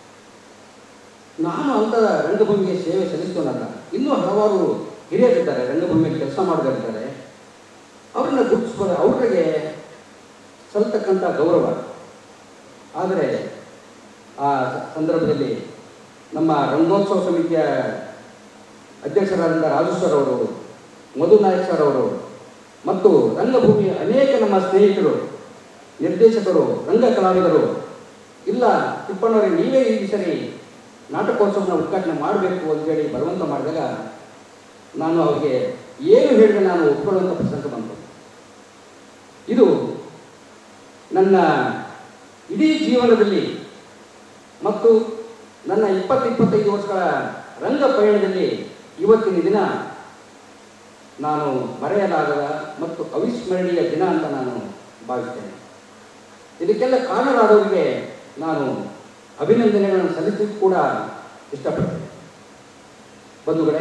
ನಾನು ಅಂತ ರಂಗಭೂಮಿಗೆ ಸೇವೆ ಸಲ್ಲಿಸ್ತೋನಲ್ಲ ಇನ್ನೂ ಹಲವಾರು ಹಿರಿಯರಿದ್ದಾರೆ ರಂಗಭೂಮಿಯಲ್ಲಿ ಕೆಲಸ ಮಾಡೋರಿದ್ದಾರೆ ಅವ್ರನ್ನ ಗುರುತಿಸ್ಬೋದು ಅವ್ರಿಗೆ ಸಲ್ತಕ್ಕಂಥ ಗೌರವ ಆದರೆ ಆ ಸಂದರ್ಭದಲ್ಲಿ ನಮ್ಮ ರಂಗೋತ್ಸವ ಸಮಿತಿಯ ಅಧ್ಯಕ್ಷರಾದಂಥ ರಾಜು ಸರ್ ಅವರು ಮಧು ನಾಯಕ್ ಸರ್ ಅವರು ಮತ್ತು ರಂಗಭೂಮಿಯ ಅನೇಕ ನಮ್ಮ ಸ್ನೇಹಿತರು ನಿರ್ದೇಶಕರು ರಂಗ ಕಲಾವಿದರು ಇಲ್ಲ ತಿಪ್ಪಣ್ಣವರೇ ನೀವೇ ಈ ಸರಿ ನಾಟಕೋತ್ಸವನ ಉದ್ಘಾಟನೆ ಮಾಡಬೇಕು ಅಂತೇಳಿ ಬಲವಂತ ಮಾಡಿದಾಗ ನಾನು ಅವರಿಗೆ ಏನು ಹೇಳಿದ್ರೆ ನಾನು ಒಪ್ಕೊಳ್ಳುವಂಥ ಪ್ರಸಂಗ ಬಂತು ಇದು ನನ್ನ ಇಡೀ ಜೀವನದಲ್ಲಿ ಮತ್ತು ನನ್ನ ಇಪ್ಪತ್ತು ಇಪ್ಪತ್ತೈದು ವರ್ಷಗಳ ರಂಗ ಪಯಣದಲ್ಲಿ ಇವತ್ತಿನ ದಿನ ನಾನು ಮರೆಯಲಾಗದ ಮತ್ತು ಅವಿಸ್ಮರಣೀಯ ದಿನ ಅಂತ ನಾನು ಭಾವಿಸ್ತೇನೆ ಇದಕ್ಕೆಲ್ಲ ಕಾರಣರಾದವರಿಗೆ ನಾನು ಅಭಿನಂದನೆಗಳನ್ನು ಸಲ್ಲಿಸಲಿಕ್ಕೂ ಕೂಡ ಇಷ್ಟಪಡ್ತೇನೆ ಬಂಧುಗಳೇ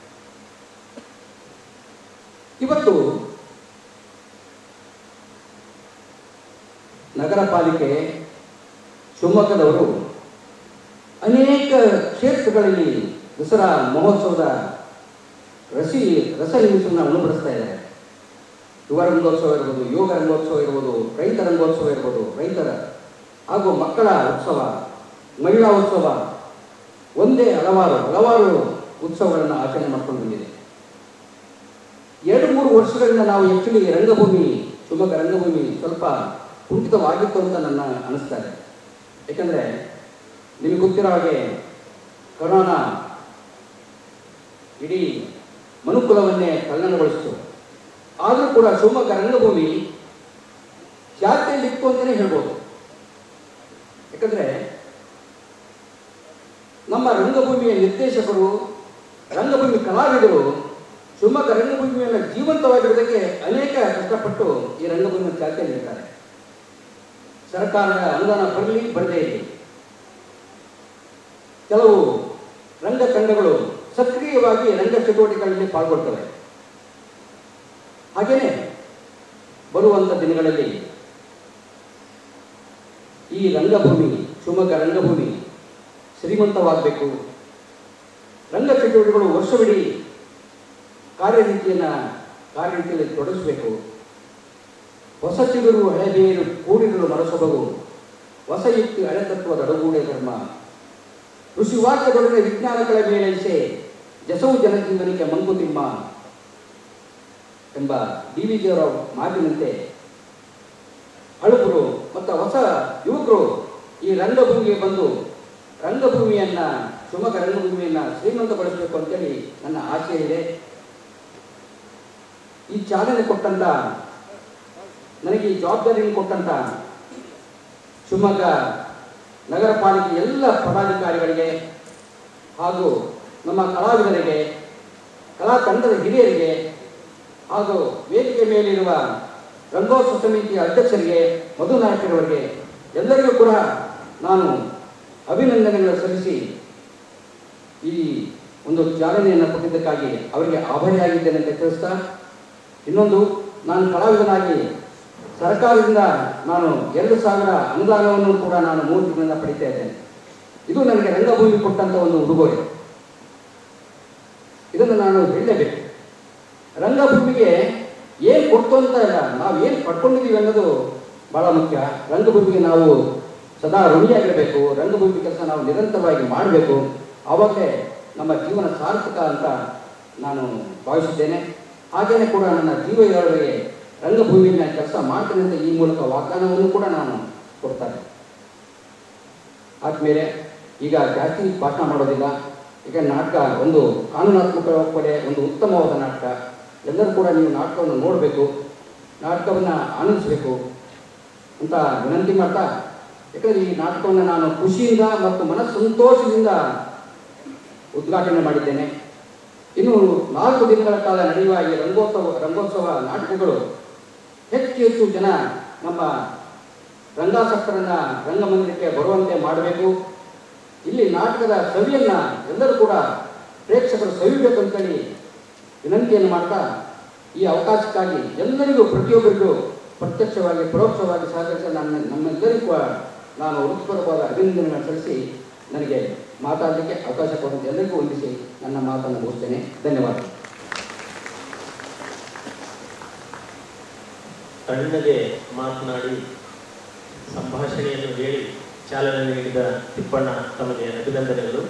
ಇವತ್ತು ನಗರ ಪಾಲಿಕೆ ಶಿವಮೊಗ್ಗದವರು ಅನೇಕ ಕ್ಷೇತ್ರಗಳಲ್ಲಿ ದಸರಾ ಮಹೋತ್ಸವದ ರಸಿ ರಸ ನಿಮಿಷವನ್ನು ಉಣಬಡಿಸ್ತಾ ಇದ್ದಾರೆ ಯುವ ರಂಗೋತ್ಸವ ಇರ್ಬೋದು ಯೋಗ ರಂಗೋತ್ಸವ ಇರ್ಬೋದು ರೈತ ರಂಗೋತ್ಸವ ಇರ್ಬೋದು ರೈತರ ಹಾಗೂ ಮಕ್ಕಳ ಉತ್ಸವ ಮಹಿಳಾ ಉತ್ಸವ ಒಂದೇ ಹಲವಾರು ಹಲವಾರು ಉತ್ಸವಗಳನ್ನು ಆಚರಣೆ ಮಾಡ್ಕೊಂಡು ಬಂದಿದೆ ಎರಡು ಮೂರು ವರ್ಷಗಳಿಂದ ನಾವು ಆ್ಯಕ್ಚುಲಿ ರಂಗಭೂಮಿ ಶಿವಮೊಗ್ಗ ರಂಗಭೂಮಿ ಸ್ವಲ್ಪ ಕುಂಠಿತವಾಗಿತ್ತು ಅಂತ ನನ್ನ ಅನಿಸ್ತಾ ಇದೆ ಯಾಕಂದರೆ ನಿಮಗೆ ಗೊತ್ತಿರೋ ಹಾಗೆ ಕೊರೋನಾ ಇಡೀ ಮನುಕುಲವನ್ನೇ ಕಲ್ಲಣಗೊಳಿಸಿತು ಆದರೂ ಕೂಡ ಶಿವಮೊಗ್ಗ ರಂಗಭೂಮಿ ಚಾಲ್ತಿಯಲ್ಲಿತ್ತು ಅಂತಲೇ ಹೇಳ್ಬೋದು ಯಾಕಂದರೆ ನಮ್ಮ ರಂಗಭೂಮಿಯ ನಿರ್ದೇಶಕರು ರಂಗಭೂಮಿ ಕಲಾವಿದರು ಶಿವಮೊಗ್ಗ ರಂಗಭೂಮಿಯನ್ನು ಜೀವಂತವಾಗಿರೋದಕ್ಕೆ ಅನೇಕ ಕಷ್ಟಪಟ್ಟು ಈ ರಂಗಭೂಮಿಯ ಚಾಲ್ತಿಯಲ್ಲಿರ್ತಾರೆ ಸರ್ಕಾರದ ಅನುದಾನ ಬರಲಿ ಬರದೇ ಇರಲಿ ಕೆಲವು ರಂಗ ತಂಡಗಳು ಸಕ್ರಿಯವಾಗಿ ರಂಗ ಚಟುವಟಿಕೆಗಳಲ್ಲಿ ಪಾಲ್ಗೊಳ್ತವೆ ಹಾಗೆಯೇ ಬರುವಂಥ ದಿನಗಳಲ್ಲಿ ಈ ರಂಗಭೂಮಿ ಶಿವಮೊಗ್ಗ ರಂಗಭೂಮಿ ಶ್ರೀಮಂತವಾಗಬೇಕು ರಂಗ ಚಟುವಟಿಕೆಗಳು ವರ್ಷವಿಡೀ ಕಾರ್ಯರೀತಿಯನ್ನು ಕಾರ್ಯರೀತಿಯಲ್ಲಿ ತೊಡಗಿಸಬೇಕು ಹೊಸ ಚಿಗುರು ಹಳೆ ಬೇರು ಕೂಡಿರಲು ಮನಸೊಬಗು ಹೊಸ ಯುಕ್ತಿ ಹಳೆತತ್ವದ ಅಡಗೂಡೆ ಧರ್ಮ ಋಷಿ ವಾಕ್ಯದೊಡನೆ ವಿಜ್ಞಾನಗಳ ಮೇಳೈಸೆ ಜಸವು ಜನಜೀವನಕ್ಕೆ ಮಂಕುತಿಮ್ಮ ಎಂಬ ಡಿ ವಿ ಜಿಯವರ ಮಾತಿನಂತೆ ಹಳುಬರು ಮತ್ತು ಹೊಸ ಯುವಕರು ಈ ರಂಗಭೂಮಿಗೆ ಬಂದು ರಂಗಭೂಮಿಯನ್ನ ಶಿವಮೊಗ್ಗ ರಂಗಭೂಮಿಯನ್ನ ಶ್ರೀಮಂತಗೊಳಿಸಬೇಕು ಅಂತೇಳಿ ನನ್ನ ಆಸೆ ಇದೆ ಈ ಚಾಲನೆ ಕೊಟ್ಟಂತ ನನಗೆ ಈ ಜವಾಬ್ದಾರಿಯನ್ನು ಕೊಟ್ಟಂತ ಶಿವಮೊಗ್ಗ ನಗರ ಪಾಲಿಕೆ ಎಲ್ಲ ಪದಾಧಿಕಾರಿಗಳಿಗೆ ಹಾಗೂ ನಮ್ಮ ಕಲಾವಿದರಿಗೆ ಕಲಾ ತಂಡದ ಹಿರಿಯರಿಗೆ ಹಾಗೂ ವೇದಿಕೆ ಮೇಲಿರುವ ರಂಗೋತ್ಸವ ಸಮಿತಿಯ ಅಧ್ಯಕ್ಷರಿಗೆ ಮಧು ನಾಯಕರವರಿಗೆ ಎಲ್ಲರಿಗೂ ಕೂಡ ನಾನು ಅಭಿನಂದನೆಗಳನ್ನು ಸಲ್ಲಿಸಿ ಈ ಒಂದು ಚಾಲನೆಯನ್ನು ಕೊಟ್ಟಿದ್ದಕ್ಕಾಗಿ ಅವರಿಗೆ ಆಭಾರಿಯಾಗಿದ್ದೇನೆ ಅಂತ ತಿಳಿಸ್ತಾ ಇನ್ನೊಂದು ನಾನು ಕಲಾವಿದನಾಗಿ ಸರ್ಕಾರದಿಂದ ನಾನು ಎರಡು ಸಾವಿರ ಅನುದಾನವನ್ನು ಕೂಡ ನಾನು ಮೂರು ತಿಂಗಳಿಂದ ಪಡಿತಾ ಇದ್ದೇನೆ ಇದು ನನಗೆ ರಂಗಭೂಮಿ ಕೊಟ್ಟಂತ ಒಂದು ಉಡುಗೊರೆ ಇದನ್ನು ನಾನು ಹೇಳಲೇಬೇಕು ರಂಗಭೂಮಿಗೆ ಏನು ಕೊಡ್ತು ಅಂತ ಇಲ್ಲ ನಾವು ಏನು ಪಡ್ಕೊಂಡಿದ್ದೀವಿ ಅನ್ನೋದು ಬಹಳ ಮುಖ್ಯ ರಂಗಭೂಮಿಗೆ ನಾವು ಸದಾ ಋಣಿಯಾಗಿರಬೇಕು ರಂಗಭೂಮಿ ಕೆಲಸ ನಾವು ನಿರಂತರವಾಗಿ ಮಾಡಬೇಕು ಆವಾಗಲೇ ನಮ್ಮ ಜೀವನ ಸಾರ್ಥಕ ಅಂತ ನಾನು ಭಾವಿಸಿದ್ದೇನೆ ಹಾಗೇನೆ ಕೂಡ ನನ್ನ ಜೀವ ಇರೋರಿಗೆ ರಂಗಭೂಮಿಯ ಕೆಲಸ ಮಾಡ್ತೇನೆ ಅಂತ ಈ ಮೂಲಕ ವಾಗ್ದಾನವನ್ನು ಕೂಡ ನಾನು ಕೊಡ್ತಾರೆ ಆದಮೇಲೆ ಈಗ ಜಾಸ್ತಿ ಭಾಷಣ ಮಾಡೋದಿಲ್ಲ ಈಗ ನಾಟಕ ಒಂದು ಕಾನೂನಾತ್ಮಕ ಕೊಡೆ ಒಂದು ಉತ್ತಮವಾದ ನಾಟಕ ಎಲ್ಲರೂ ಕೂಡ ನೀವು ನಾಟಕವನ್ನು ನೋಡಬೇಕು ನಾಟಕವನ್ನು ಆನಂದಿಸಬೇಕು ಅಂತ ವಿನಂತಿ ಮಾಡ್ತಾ ಯಾಕಂದರೆ ಈ ನಾಟಕವನ್ನು ನಾನು ಖುಷಿಯಿಂದ ಮತ್ತು ಮನಸ್ಸಂತೋಷದಿಂದ ಉದ್ಘಾಟನೆ ಮಾಡಿದ್ದೇನೆ ಇನ್ನು ನಾಲ್ಕು ದಿನಗಳ ಕಾಲ ನಡೆಯುವ ಈ ರಂಗೋತ್ಸವ ರಂಗೋತ್ಸವ ನಾಟಕಗಳು ಹೆಚ್ಚು ಹೆಚ್ಚು ಜನ ನಮ್ಮ ರಂಗಾಸಕ್ತರನ್ನ ರಂಗಮಂದಿರಕ್ಕೆ ಬರುವಂತೆ ಮಾಡಬೇಕು ಇಲ್ಲಿ ನಾಟಕದ ಸವಿಯನ್ನ ಎಲ್ಲರೂ ಕೂಡ ಪ್ರೇಕ್ಷಕರು ಸವಿಬೇಕು ಅಂತೇಳಿ ವಿನಂತಿಯನ್ನು ಮಾಡ್ತಾ ಈ ಅವಕಾಶಕ್ಕಾಗಿ ಎಲ್ಲರಿಗೂ ಪ್ರತಿಯೊಬ್ಬರಿಗೂ ಪ್ರತ್ಯಕ್ಷವಾಗಿ ಪರೋಕ್ಷವಾಗಿ ಸಹಕರಿಸಿ ನನ್ನ ನಮ್ಮೆಲ್ಲರಿಗೂ ಕೂಡ ನಾನು ಹೃತ್ಪೂರ್ವಕವಾದ ಅಭಿನಂದನೆಗಳನ್ನು ಸಲ್ಲಿಸಿ ನನಗೆ ಮಾತಾಡಲಿಕ್ಕೆ ಅವಕಾಶ ಕೊಡುವಂತೆ ಎಲ್ಲರಿಗೂ ವಂದಿಸಿ ನನ್ನ ಮಾತನ್ನು ಮುಗಿಸ್ತೇನೆ ಧನ್ಯವಾದ ತಣ್ಣಗೆ ಮಾತನಾಡಿ ಸಂಭಾಷಣೆಯನ್ನು ಹೇಳಿ ಚಾಲನೆ ನೀಡಿದ ತಿಪ್ಪಣ್ಣ ತಮಗೆ ಅಭಿನಂದನೆಗಳು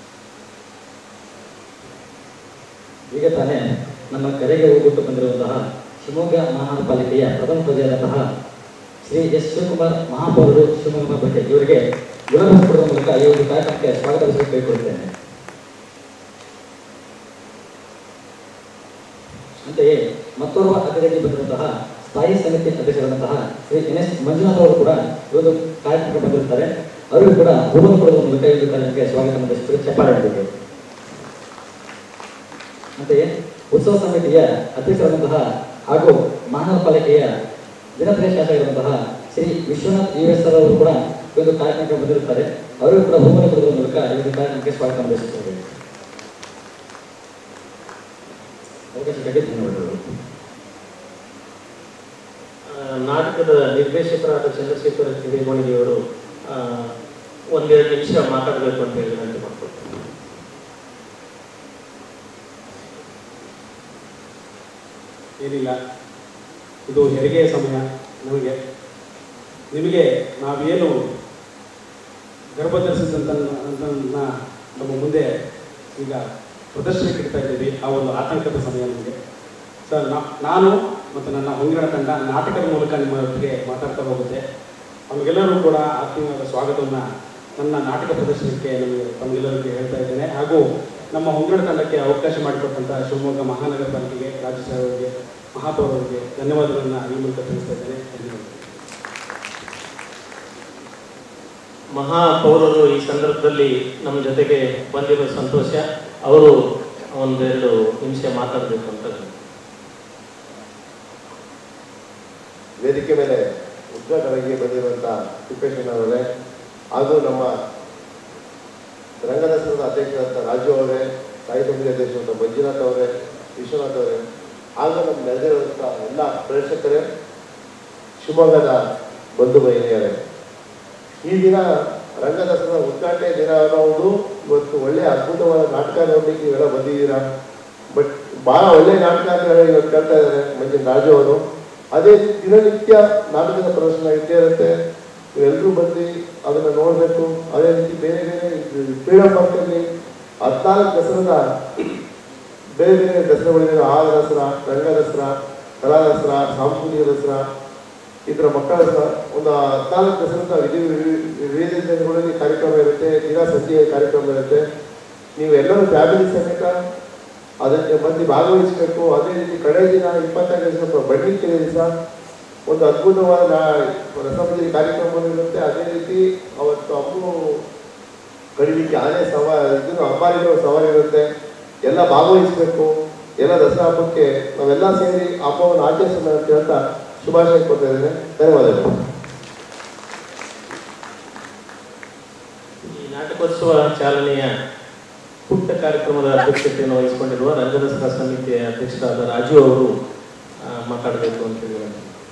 ಈಗ ತಾನೇ ನಮ್ಮ ಕರೆಗೆ ಹೋಗ್ಬಿಟ್ಟು ಬಂದಿರುವಂತಹ ಶಿವಮೊಗ್ಗ ಮಹಾನಗರ ಪಾಲಿಕೆಯ ಪ್ರಥಮ ಪ್ರಜೆಯಾದಂತಹ ಶ್ರೀ ಎಸ್ ಶಿವಕುಮಾರ್ ಮಹಾಪೌರರು ಶಿವಮೊಗ್ಗ ಬಗ್ಗೆ ಇವರಿಗೆ ಗುಣಭಾಷೆ ಕೊಡುವ ಮೂಲಕ ಈ ಒಂದು ಕಾರ್ಯಕ್ರಮಕ್ಕೆ ಸ್ವಾಗತ ಕೇಳಿಕೊಳ್ಳುತ್ತೇನೆ ಅಂತೆಯೇ ಮತ್ತೋರ್ವ ಅತಿಥಿಯಾಗಿ ಬಂದಿರುವಂತಹ ಸ್ಥಾಯಿ ಸಮಿತಿ ಅಧ್ಯಕ್ಷರಾದಂತಹ ಶ್ರೀ ಎನ್ ಎಸ್ ಮಂಜುನಾಥ್ ಅವರು ಕೂಡ ಈ ಒಂದು ಕಾರ್ಯಕ್ರಮಕ್ಕೆ ಬಂದಿರುತ್ತಾರೆ ಅವರಿಗೂ ಕೂಡ ಹೂವನ್ನು ಕೊಡುವ ಮೂಲಕ ಈ ಒಂದು ಕಾರ್ಯಕ್ರಮಕ್ಕೆ ಸ್ವಾಗತ ಮಂಡಿಸಿದರು ಚಪ್ಪಾಳೆ ಹೊಡೆದಿದೆ. ಅಂತೆಯೇ ಉತ್ಸವ ಸಮಿತಿಯ ಅಧ್ಯಕ್ಷರಾದಂತಹ ಹಾಗೂ ಮಹಾನಗರ ಪಾಲಿಕೆಯ ಜನಪ್ರಿಯ ಶಾಸಕರಾದಂತಹ ಶ್ರೀ ವಿಶ್ವನಾಥ್ ಯು ಎಸ್ ಅವರು ಕೂಡ ಈ ಒಂದು ಕಾರ್ಯಕ್ರಮಕ್ಕೆ ಬಂದಿರುತ್ತಾರೆ ಅವರಿಗೂ ಕೂಡ ಬಹುಮಾನ ಕೊಡುವ ಮೂಲಕ ಈ ಒಂದು ಕಾರ್ಯಕ್ರಮಕ್ಕೆ ಸ್ವಾಗತ ಮಂಡಿಸುತ್ತೇವೆ ಅವಕಾಶಕ್ಕಾಗಿ ಧನ್ಯವಾದಗಳು ಆ, ನಾಟಕದ ನಿರ್ದೇಶಕರಾದ ಚಂದ್ರಶೇಖರ ಹಿರೇಮಣಿಯವರು ಆ, ಒಂದೆರಡು ನಿಮಿಷ ಮಾತಾಡಬೇಕು ಅಂತ ಹೇಳಿ ವಿನಂತಿ ಮಾಡ್ಕೊಳ್ತೀನಿ ಏನಿಲ್ಲ ಇದು ಹೆರಿಗೆಯ ಸಮಯ ನಮಗೆ ನಿಮಗೆ ನಾವೇನು ಗರ್ಭ ಧರಿಸಿದಂತ ನಮ್ಮ ಮುಂದೆ ಈಗ ಪ್ರದರ್ಶನಕ್ಕೆ ಇಡ್ತಾ ಇದ್ದೀವಿ ಆ ಒಂದು ಆತಂಕದ ಸಮಯ ನಮಗೆ ಸರ್ ನಾನು ಮತ್ತು ನನ್ನ ಹೊಂಗಡ ತಂಡ ನಾಟಕದ ಮೂಲಕ ನಿಮ್ಮ ಒಟ್ಟಿಗೆ ಮಾತಾಡ್ತಾ ಹೋಗುತ್ತೆ ನಮಗೆಲ್ಲರೂ ಕೂಡ ಆತ್ಮೀಯವಾದ ಸ್ವಾಗತವನ್ನು ನನ್ನ ನಾಟಕ ಪ್ರದರ್ಶನಕ್ಕೆ ನಮಗೆ ತಮಗೆಲ್ಲರಿಗೂ ಹೇಳ್ತಾ ಇದ್ದೇನೆ ಹಾಗೂ ನಮ್ಮ ಹೊಂಗಡ ತಂಡಕ್ಕೆ ಅವಕಾಶ ಮಾಡಿಕೊಟ್ಟಂಥ ಶಿವಮೊಗ್ಗ ಮಹಾನಗರ ಪಾಲಿಕೆಗೆ ರಾಜ್ಯ ಸರ್ಕಾರಕ್ಕೆ ಮಹಾಪೌರರಿಗೆ ಧನ್ಯವಾದಗಳನ್ನು ಈ ಮೂಲಕ ತಿಳಿಸ್ತಾ ಇದ್ದೇನೆ ಧನ್ಯವಾದಗಳು ಮಹಾಪೌರರು ಈ ಸಂದರ್ಭದಲ್ಲಿ ನಮ್ಮ ಜೊತೆಗೆ ಬಂದಿರೋ ಸಂತೋಷ ಅವರು ಒಂದೆರಡು ನಿಮಿಷ ಮಾತಾಡಬೇಕು ಅಂತ ವೇದಿಕೆ ಮೇಲೆ ಉದ್ಘಾಟನೆಗೆ ಬಂದಿರುವಂಥ ತಿಪ್ಪೇಶಣ್ಣವರೇ ಹಾಗೂ ನಮ್ಮ ರಂಗದ ಸಂಘದ ಅಧ್ಯಕ್ಷರಾದ ರಾಜು ಅವರೇ ಸಾಹಿತ್ಯ ಮಂದಿರ ಅಧ್ಯಕ್ಷರಾದ ಮಂಜುನಾಥ್ ಅವರೇ ವಿಶ್ವನಾಥ್ ಅವರೇ ಹಾಗೂ ನಮ್ಮ ನೆರೆದಿರುವಂಥ ಎಲ್ಲ ಪ್ರೇಕ್ಷಕರೇ ಶಿವಮೊಗ್ಗದ ಬಂಧು ಭಗಿನಿಯರೇ ಈ ದಿನ ರಂಗದ ಸಂಘದ ಉದ್ಘಾಟನೆ ದಿನ ಅನ್ನೋದು ಇವತ್ತು ಒಳ್ಳೆಯ ಅದ್ಭುತವಾದ ನಾಟಕ ನೋಡ್ಲಿಕ್ಕೆ ನೀವೆಲ್ಲ ಬಂದಿದ್ದೀರಾ ಬಟ್ ಬಹಳ ಒಳ್ಳೆ ನಾಟಕ ಅಂತ ಹೇಳಿ ಇವತ್ತು ಕೇಳ್ತಾ ಇದ್ದಾರೆ ಮಂಜಿನ ರಾಜು ಅವರು ಅದೇ ದಿನನಿತ್ಯ ನಾಟಕದ ಪ್ರದರ್ಶನ ಇದ್ದೇ ಇರುತ್ತೆ ನೀವೆಲ್ಲರೂ ಬಂದು ಅದನ್ನ ನೋಡಬೇಕು ಅದೇ ರೀತಿ ಬೇರೆ ಬೇರೆ ಫ್ರೀಡಮ್ ಪಾರ್ಕಲ್ಲಿ ಹದಿನಾಲ್ಕು ದಸರಾದ ಬೇರೆ ಬೇರೆ ದಸರಾಗಳಿವೆ ಆಗ ದಸರಾ ರಂಗ ದಸರಾ ಕಲಾ ದಸರಾ ಸಾಂಸ್ಕೃತಿಕ ದಸರಾ ಈ ಥರ ಮಕ್ಕಳ ದಸರಾ ಒಂದು ಹದಿನಾಲ್ಕು ದಸರಾದ ವಿಧಿ ವಿವಿಧ ದಿನಗಳಲ್ಲಿ ಕಾರ್ಯಕ್ರಮ ಇರುತ್ತೆ ದಿನ ಸಂಜೆ ಕಾರ್ಯಕ್ರಮ ಇರುತ್ತೆ ನೀವು ಎಲ್ಲರೂ ಫ್ಯಾಮಿಲಿ ಸಮೇತ ಅದಕ್ಕೆ ಬಂದು ಭಾಗವಹಿಸಬೇಕು ಅದೇ ರೀತಿ ಕಡೆ ದಿನ ಇಪ್ಪತ್ತೈದು ದಿವಸ ಬಣ್ಣಿಕೆರೆ ದಿವಸ ಒಂದು ಅದ್ಭುತವಾದ ನಾ- ರಸಮಂಜರಿ ಕಾರ್ಯಕ್ರಮ ಇರುತ್ತೆ ಅದೇ ರೀತಿ ಅವತ್ತು ಹಬ್ಬು ಕಡಿಲಿಕ್ಕೆ ಆನೆ ಸವಾರಿ ಇದನ್ನು ಅಂಬಾರಿಗಳು ಸವಾರಿ ಇರುತ್ತೆ ಎಲ್ಲ ಭಾಗವಹಿಸಬೇಕು ಎಲ್ಲ ದಸರಾ ಹಬ್ಬಕ್ಕೆ ನಾವೆಲ್ಲ ಸೇರಿ ಹಬ್ಬವನ್ನು ಆಚರಿಸೋಣ ಅಂತ ಹೇಳ್ತಾ ಶುಭಾಶಯ ಕೊಡ್ತಾ ಇದ್ದೇನೆ ಧನ್ಯವಾದಗಳು ಈ ನಾಟಕೋತ್ಸವ ಚಾಲನೆಯ ಪುಟ್ಟ ಕಾರ್ಯಕ್ರಮದ ಅಧ್ಯಕ್ಷತೆಯನ್ನು ವಹಿಸಿಕೊಂಡಿರುವ ರಂಗದಸರಾ ಸಮಿತಿಯ ಅಧ್ಯಕ್ಷರಾದ ರಾಜು ಅವರು ಆ, ಮಾತಾಡಬೇಕು ಅಂತ ಹೇಳಿ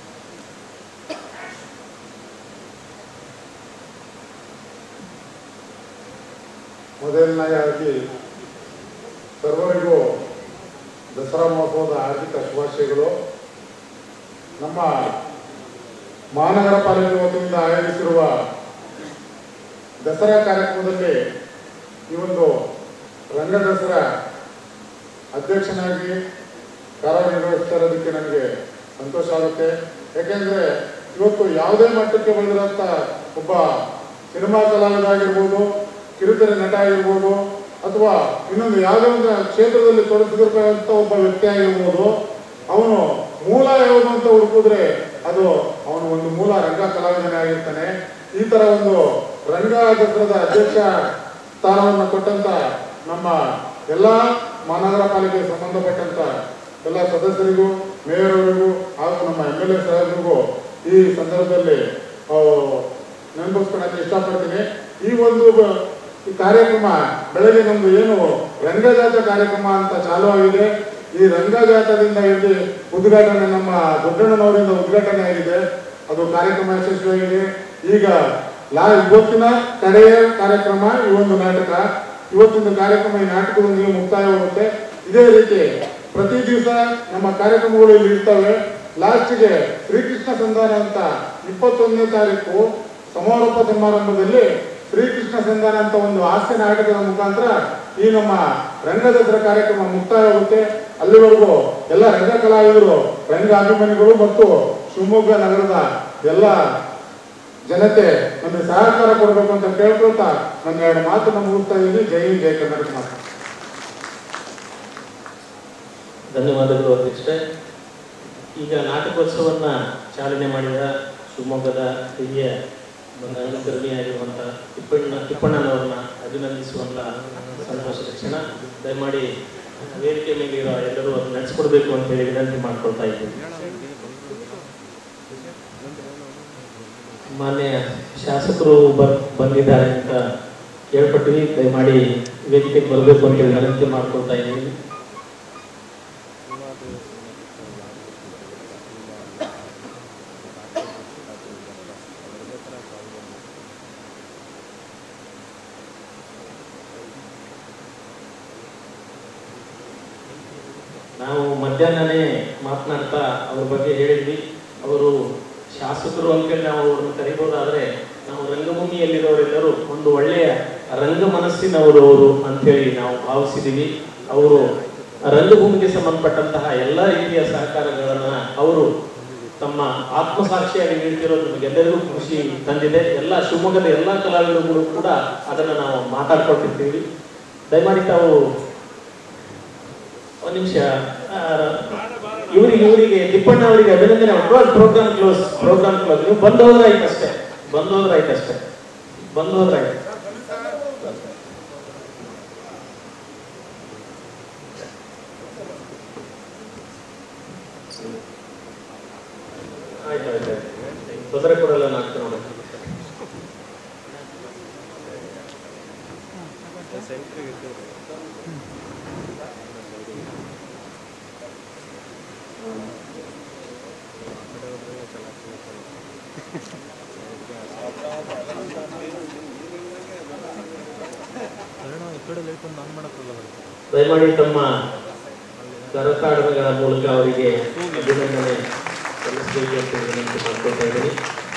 ಮೊದಲನೆಯಾಗಿ ಸರ್ವರಿಗೂ ದಸರಾ ಮಹೋತ್ಸವದ ಆರ್ಥಿಕ ಶುಭಾಶಯಗಳು ನಮ್ಮ ಮಹಾನಗರ ಪಾಲಿಕೆ ವತಿಯಿಂದ ಆಯೋಜಿಸಿರುವ ದಸರಾ ಕಾರ್ಯಕ್ರಮದಲ್ಲಿ ಈ ಒಂದು ರಂಗ ದಸರಾ ಅಧ್ಯಕ್ಷನಾಗಿ ಕಾರ್ಯನಿರ್ವಹಿಸ್ತಾ ಇರೋದಕ್ಕೆ ನನಗೆ ಸಂತೋಷ ಆಗುತ್ತೆ ಯಾಕೆಂದ್ರೆ ಇವತ್ತು ಯಾವುದೇ ಮಟ್ಟಕ್ಕೆ ಬಂದಿರೋಂಥ ಒಬ್ಬ ಸಿನಿಮಾ ಕಲಾವಿದ ಆಗಿರ್ಬೋದು ಕಿರುತೆರೆ ನಟ ಆಗಿರ್ಬೋದು ಅಥವಾ ಇನ್ನೊಂದು ಯಾವುದೇ ಒಂದು ಕ್ಷೇತ್ರದಲ್ಲಿ ತೊಡಗಿಸಿರ್ತಕ್ಕಂಥ ಒಬ್ಬ ವ್ಯಕ್ತಿ ಆಗಿರ್ಬೋದು ಅವನು ಮೂಲ ಯಾವುದು ಅಂತ ಹುಡುಕಿದ್ರೆ ಅದು ಅವನು ಒಂದು ಮೂಲ ರಂಗ ಕಲಾವಿದನೇ ಆಗಿರ್ತಾನೆ ಈ ತರ ಒಂದು ರಂಗ ದಸರಾದ ಅಧ್ಯಕ್ಷ ಸ್ಥಾನವನ್ನು ಕೊಟ್ಟಂತ ನಮ್ಮ ಎಲ್ಲ ಮಹಾನಗರ ಪಾಲಿಕೆಗೆ ಸಂಬಂಧಪಟ್ಟಂತ ಎಲ್ಲ ಸದಸ್ಯರಿಗೂ ಮೇಯರ್ ಅವರಿಗೂ ಹಾಗೂ ನಮ್ಮ ಎಮ್ ಎಲ್ ಎ ಸಾಹೇಬರಿಗೂ ಈ ಸಂದರ್ಭದಲ್ಲಿ ಆ, ನೆನಪಿಸ್ಕೊಳಕ್ಕೆ ಇಷ್ಟಪಡ್ತೀನಿ ಈ ಒಂದು ಬ- ಈ ಕಾರ್ಯಕ್ರಮ ಬೆಳಗ್ಗೆ ನಮ್ದು ಏನು ರಂಗಜಾತ ಕಾರ್ಯಕ್ರಮ ಅಂತ ಚಾಲು ಆಗಿದೆ ಈ ರಂಗಜಾತದಿಂದ ಇಲ್ಲಿ ಉದ್ಘಾಟನೆ ನಮ್ಮ ದೊಡ್ಡಣ್ಣನವರಿಂದ ಉದ್ಘಾಟನೆ ಆಗಿದೆ ಅದು ಕಾರ್ಯಕ್ರಮ ಯಶಸ್ವಿಯಾಗಿದೆ ಈಗ ಲಾ ಇವತ್ತಿನ ಕಡೆಯ ಕಾರ್ಯಕ್ರಮ ಈ ಒಂದು ನಾಟಕ ಇವತ್ತಿನ ಕಾರ್ಯಕ್ರಮ ಈ ನಾಟಕದೊಂದಿಗೆ ಮುಕ್ತಾಯವಾಗುತ್ತೆ ಇದೇ ರೀತಿ ಪ್ರತಿ ದಿವಸ ನಮ್ಮ ಕಾರ್ಯಕ್ರಮಗಳು ಇಲ್ಲಿ ಇರ್ತವೆ ಲಾಸ್ಟ್ಗೆ ಶ್ರೀಕೃಷ್ಣ ಸಂಧಾನ ಅಂತ ಇಪ್ಪತ್ತೊಂದನೇ ತಾರೀಕು ಸಮಾರೋಪ ಸಮಾರಂಭದಲ್ಲಿ ಶ್ರೀಕೃಷ್ಣ ಸಂಧಾನ ಅಂತ ಒಂದು ಹಾಸ್ಯ ನಾಟಕದ ಮುಖಾಂತರ ಈ ನಮ್ಮ ರಂಗದಸರ ಕಾರ್ಯಕ್ರಮ ಮುಕ್ತಾಯವಾಗುತ್ತೆ ಅಲ್ಲಿವರೆಗೂ ಎಲ್ಲ ರಂಗ ಕಲಾವಿದರು ರಂಗ ಅಭಿಮಾನಿಗಳು ಮತ್ತು ಶಿವಮೊಗ್ಗ ನಗರದ ಎಲ್ಲ ಜನತೆ ನಮಗೆ ಸಹಕಾರ ಕೊಡಬೇಕು ಅಂತ ಕೇಳ್ಕೊಳ್ತಾ ನನ್ನ ಎರಡು ಮಾತನ್ನು ಮುಗಿಸ್ತಾ ಇದ್ದೀನಿ ಜೈ ಹಿಂದ್ ಜೈ ಕರ್ನಾಟಕ ಮಾತು ಧನ್ಯವಾದಗಳು ಅಧ್ಯಕ್ಷರೇ ಈಗ ನಾಟಕೋತ್ಸವನ್ನ ಚಾಲನೆ ಮಾಡಿದ ಶಿವಮೊಗ್ಗದ ಹಿರಿಯ ರಂಗಕರ್ಮಿಯಾಗಿರುವಂಥ ತಿಪ್ಪಣ್ಣ ತಿಪ್ಪಣ್ಣನವರನ್ನ ಅಭಿನಂದಿಸುವಂತ ಸಂತೋಷದ ಕ್ಷಣ ದಯಮಾಡಿ ವೇದಿಕೆ ಮೇಲಿರೋ ಎಲ್ಲರೂ ಅದನ್ನು ನಡೆಸ್ಕೊಡ್ಬೇಕು ಅಂತ ಹೇಳಿ ವಿನಂತಿ ಮಾಡ್ಕೊಳ್ತಾ ಇದ್ದೀವಿ ಮಾನ್ಯ ಶಾಸಕರು ಬ- ಬಂದಿದ್ದಾರೆ ಅಂತ ಕೇಳ್ಪಟ್ವಿ ದಯಮಾಡಿ ವೇದಿಕೆಗೆ ಬರಬೇಕು ಅಂತ ಹೇಳಿ ವಿನಂತಿ ಮಾಡ್ಕೊಳ್ತಾ ಇದ್ದೀವಿ ನಾವು ಮಧ್ಯಾಹ್ನನೇ ಮಾತನಾಡ್ತಾ ಅವ್ರ ಬಗ್ಗೆ ಹೇಳಿದ್ವಿ ಅವರು ಶಾಸಕರು ಅಂತೇಳಿ ನಾವು ಅವ್ರನ್ನ ಕರಿಬೋದಾದ್ರೆ ನಾವು ರಂಗಭೂಮಿಯಲ್ಲಿರೋರೆಲ್ಲರೂ ಒಂದು ಒಳ್ಳೆಯ ರಂಗ ಮನಸ್ಸಿನವರು ಅವರು ಅಂತೇಳಿ ನಾವು ಭಾವಿಸಿದ್ದೀವಿ ಅವರು ರಂಗಭೂಮಿಗೆ ಸಂಬಂಧಪಟ್ಟಂತಹ ಎಲ್ಲ ರೀತಿಯ ಸಹಕಾರಗಳನ್ನ ಅವರು ತಮ್ಮ ಆತ್ಮಸಾಕ್ಷಿಯಾಗಿ ನೀಡ್ತಿರೋದು ನಮಗೆಲ್ಲರಿಗೂ ಖುಷಿ ತಂದಿದೆ ಎಲ್ಲ ಶಿವಮೊಗ್ಗದ ಎಲ್ಲ ಕಲಾವಿದರುಗಳು ಕೂಡ ಅದನ್ನು ನಾವು ಮಾತಾಡ್ಕೊಳ್ತಿರ್ತೀವಿ ದಯಮಾಡಿ ತಾವು ಒಂದು ನಿಮಿಷ ಇವರಿಗೆ ಇವರಿಗೆ ತಿಪ್ಪಣ್ಣ ಅವರಿಗೆ ಅಭಿನಂದನೆ ಪ್ರೋಗ್ರಾಮ್ ಕ್ಲೋಸ್ ಪ್ರೋಗ್ರಾಮ್ ಕ್ಲೋಸ್ ನೀವು ಬಂದೋದ್ರೆ ಆಯ್ತು ಅಷ್ಟೇ ಬಂದೋದ್ರೆ ಆಯ್ತು ಅಷ್ಟೇ ಬಂದು ಹೋದ್ರೆ ಆಯ್ತು ಆಯ್ತು ಆಯ್ತು ತೊಂದರೆ ಕೊಡಲ್ಲ ನಾಲ್ಕು ನೋಡಿ ದಯಮಾಡಿ ತಮ್ಮ ಕರತಾಡಗಳ ಮೂಲಕ ಅವರಿಗೆ ಅಭಿನಂದನೆ ಸಲ್ಲಿಸಬೇಕು ಅಂತ ವಿನಂತಿ ಮಾಡ್ಕೊಳ್ತಾ ಇದ್ದೀನಿ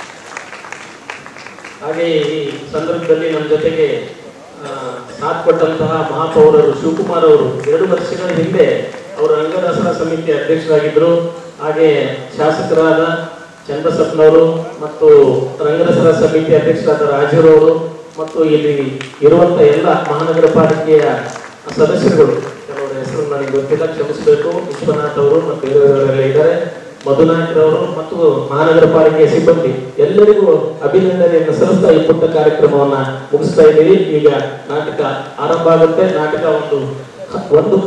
ಹಾಗೆ ಈ ಸಂದರ್ಭದಲ್ಲಿ ನಮ್ಮ ಜೊತೆಗೆ ಆ, ಸಾಥ್ ಕೊಟ್ಟಂತಹ ಮಹಾಪೌರರು ಶಿವಕುಮಾರ್ ಅವರು ಎರಡು ವರ್ಷಗಳ ಹಿಂದೆ ಅವರು ರಂಗದಾಸರ ಸಮಿತಿ ಅಧ್ಯಕ್ಷರಾಗಿದ್ದರು ಹಾಗೆ ಶಾಸಕರಾದ ಚಂದ್ರಸಪ್ನವರು ಮತ್ತು ರಂಗದಾಸರ ಸಮಿತಿ ಅಧ್ಯಕ್ಷರಾದ ರಾಜೂರವರು ಮತ್ತು ಇಲ್ಲಿ ಇರುವಂತ ಎಲ್ಲ ಮಹಾನಗರ ಪಾಲಿಕೆಯ ಸದಸ್ಯರುಗಳು ಕೆಲವರ ಹೆಸರು ನನಗೆ ಗೊತ್ತಿಲ್ಲ ಕ್ಷಮಿಸಬೇಕು ವಿಶ್ವನಾಥ್ ಅವರು ಮತ್ತು ಬೇರೆಯವರೆಲ್ಲ ಇದ್ದಾರೆ ಮಧುನಾಯಕರವರು ಮತ್ತು ಮಹಾನಗರ ಪಾಲಿಕೆಯ ಸಿಬ್ಬಂದಿ ಎಲ್ಲರಿಗೂ ಅಭಿನಂದನೆಯನ್ನು ಸಲ್ಲಿಸ್ತಾ ಈ ಪುಟ್ಟ ಕಾರ್ಯಕ್ರಮವನ್ನ ಮುಗಿಸ್ತಾ ಇದ್ದೀವಿ ಈಗ ನಾಟಕ ಆರಂಭ ಆಗುತ್ತೆ ನಾಟಕ ಒಂದು ಒಂದು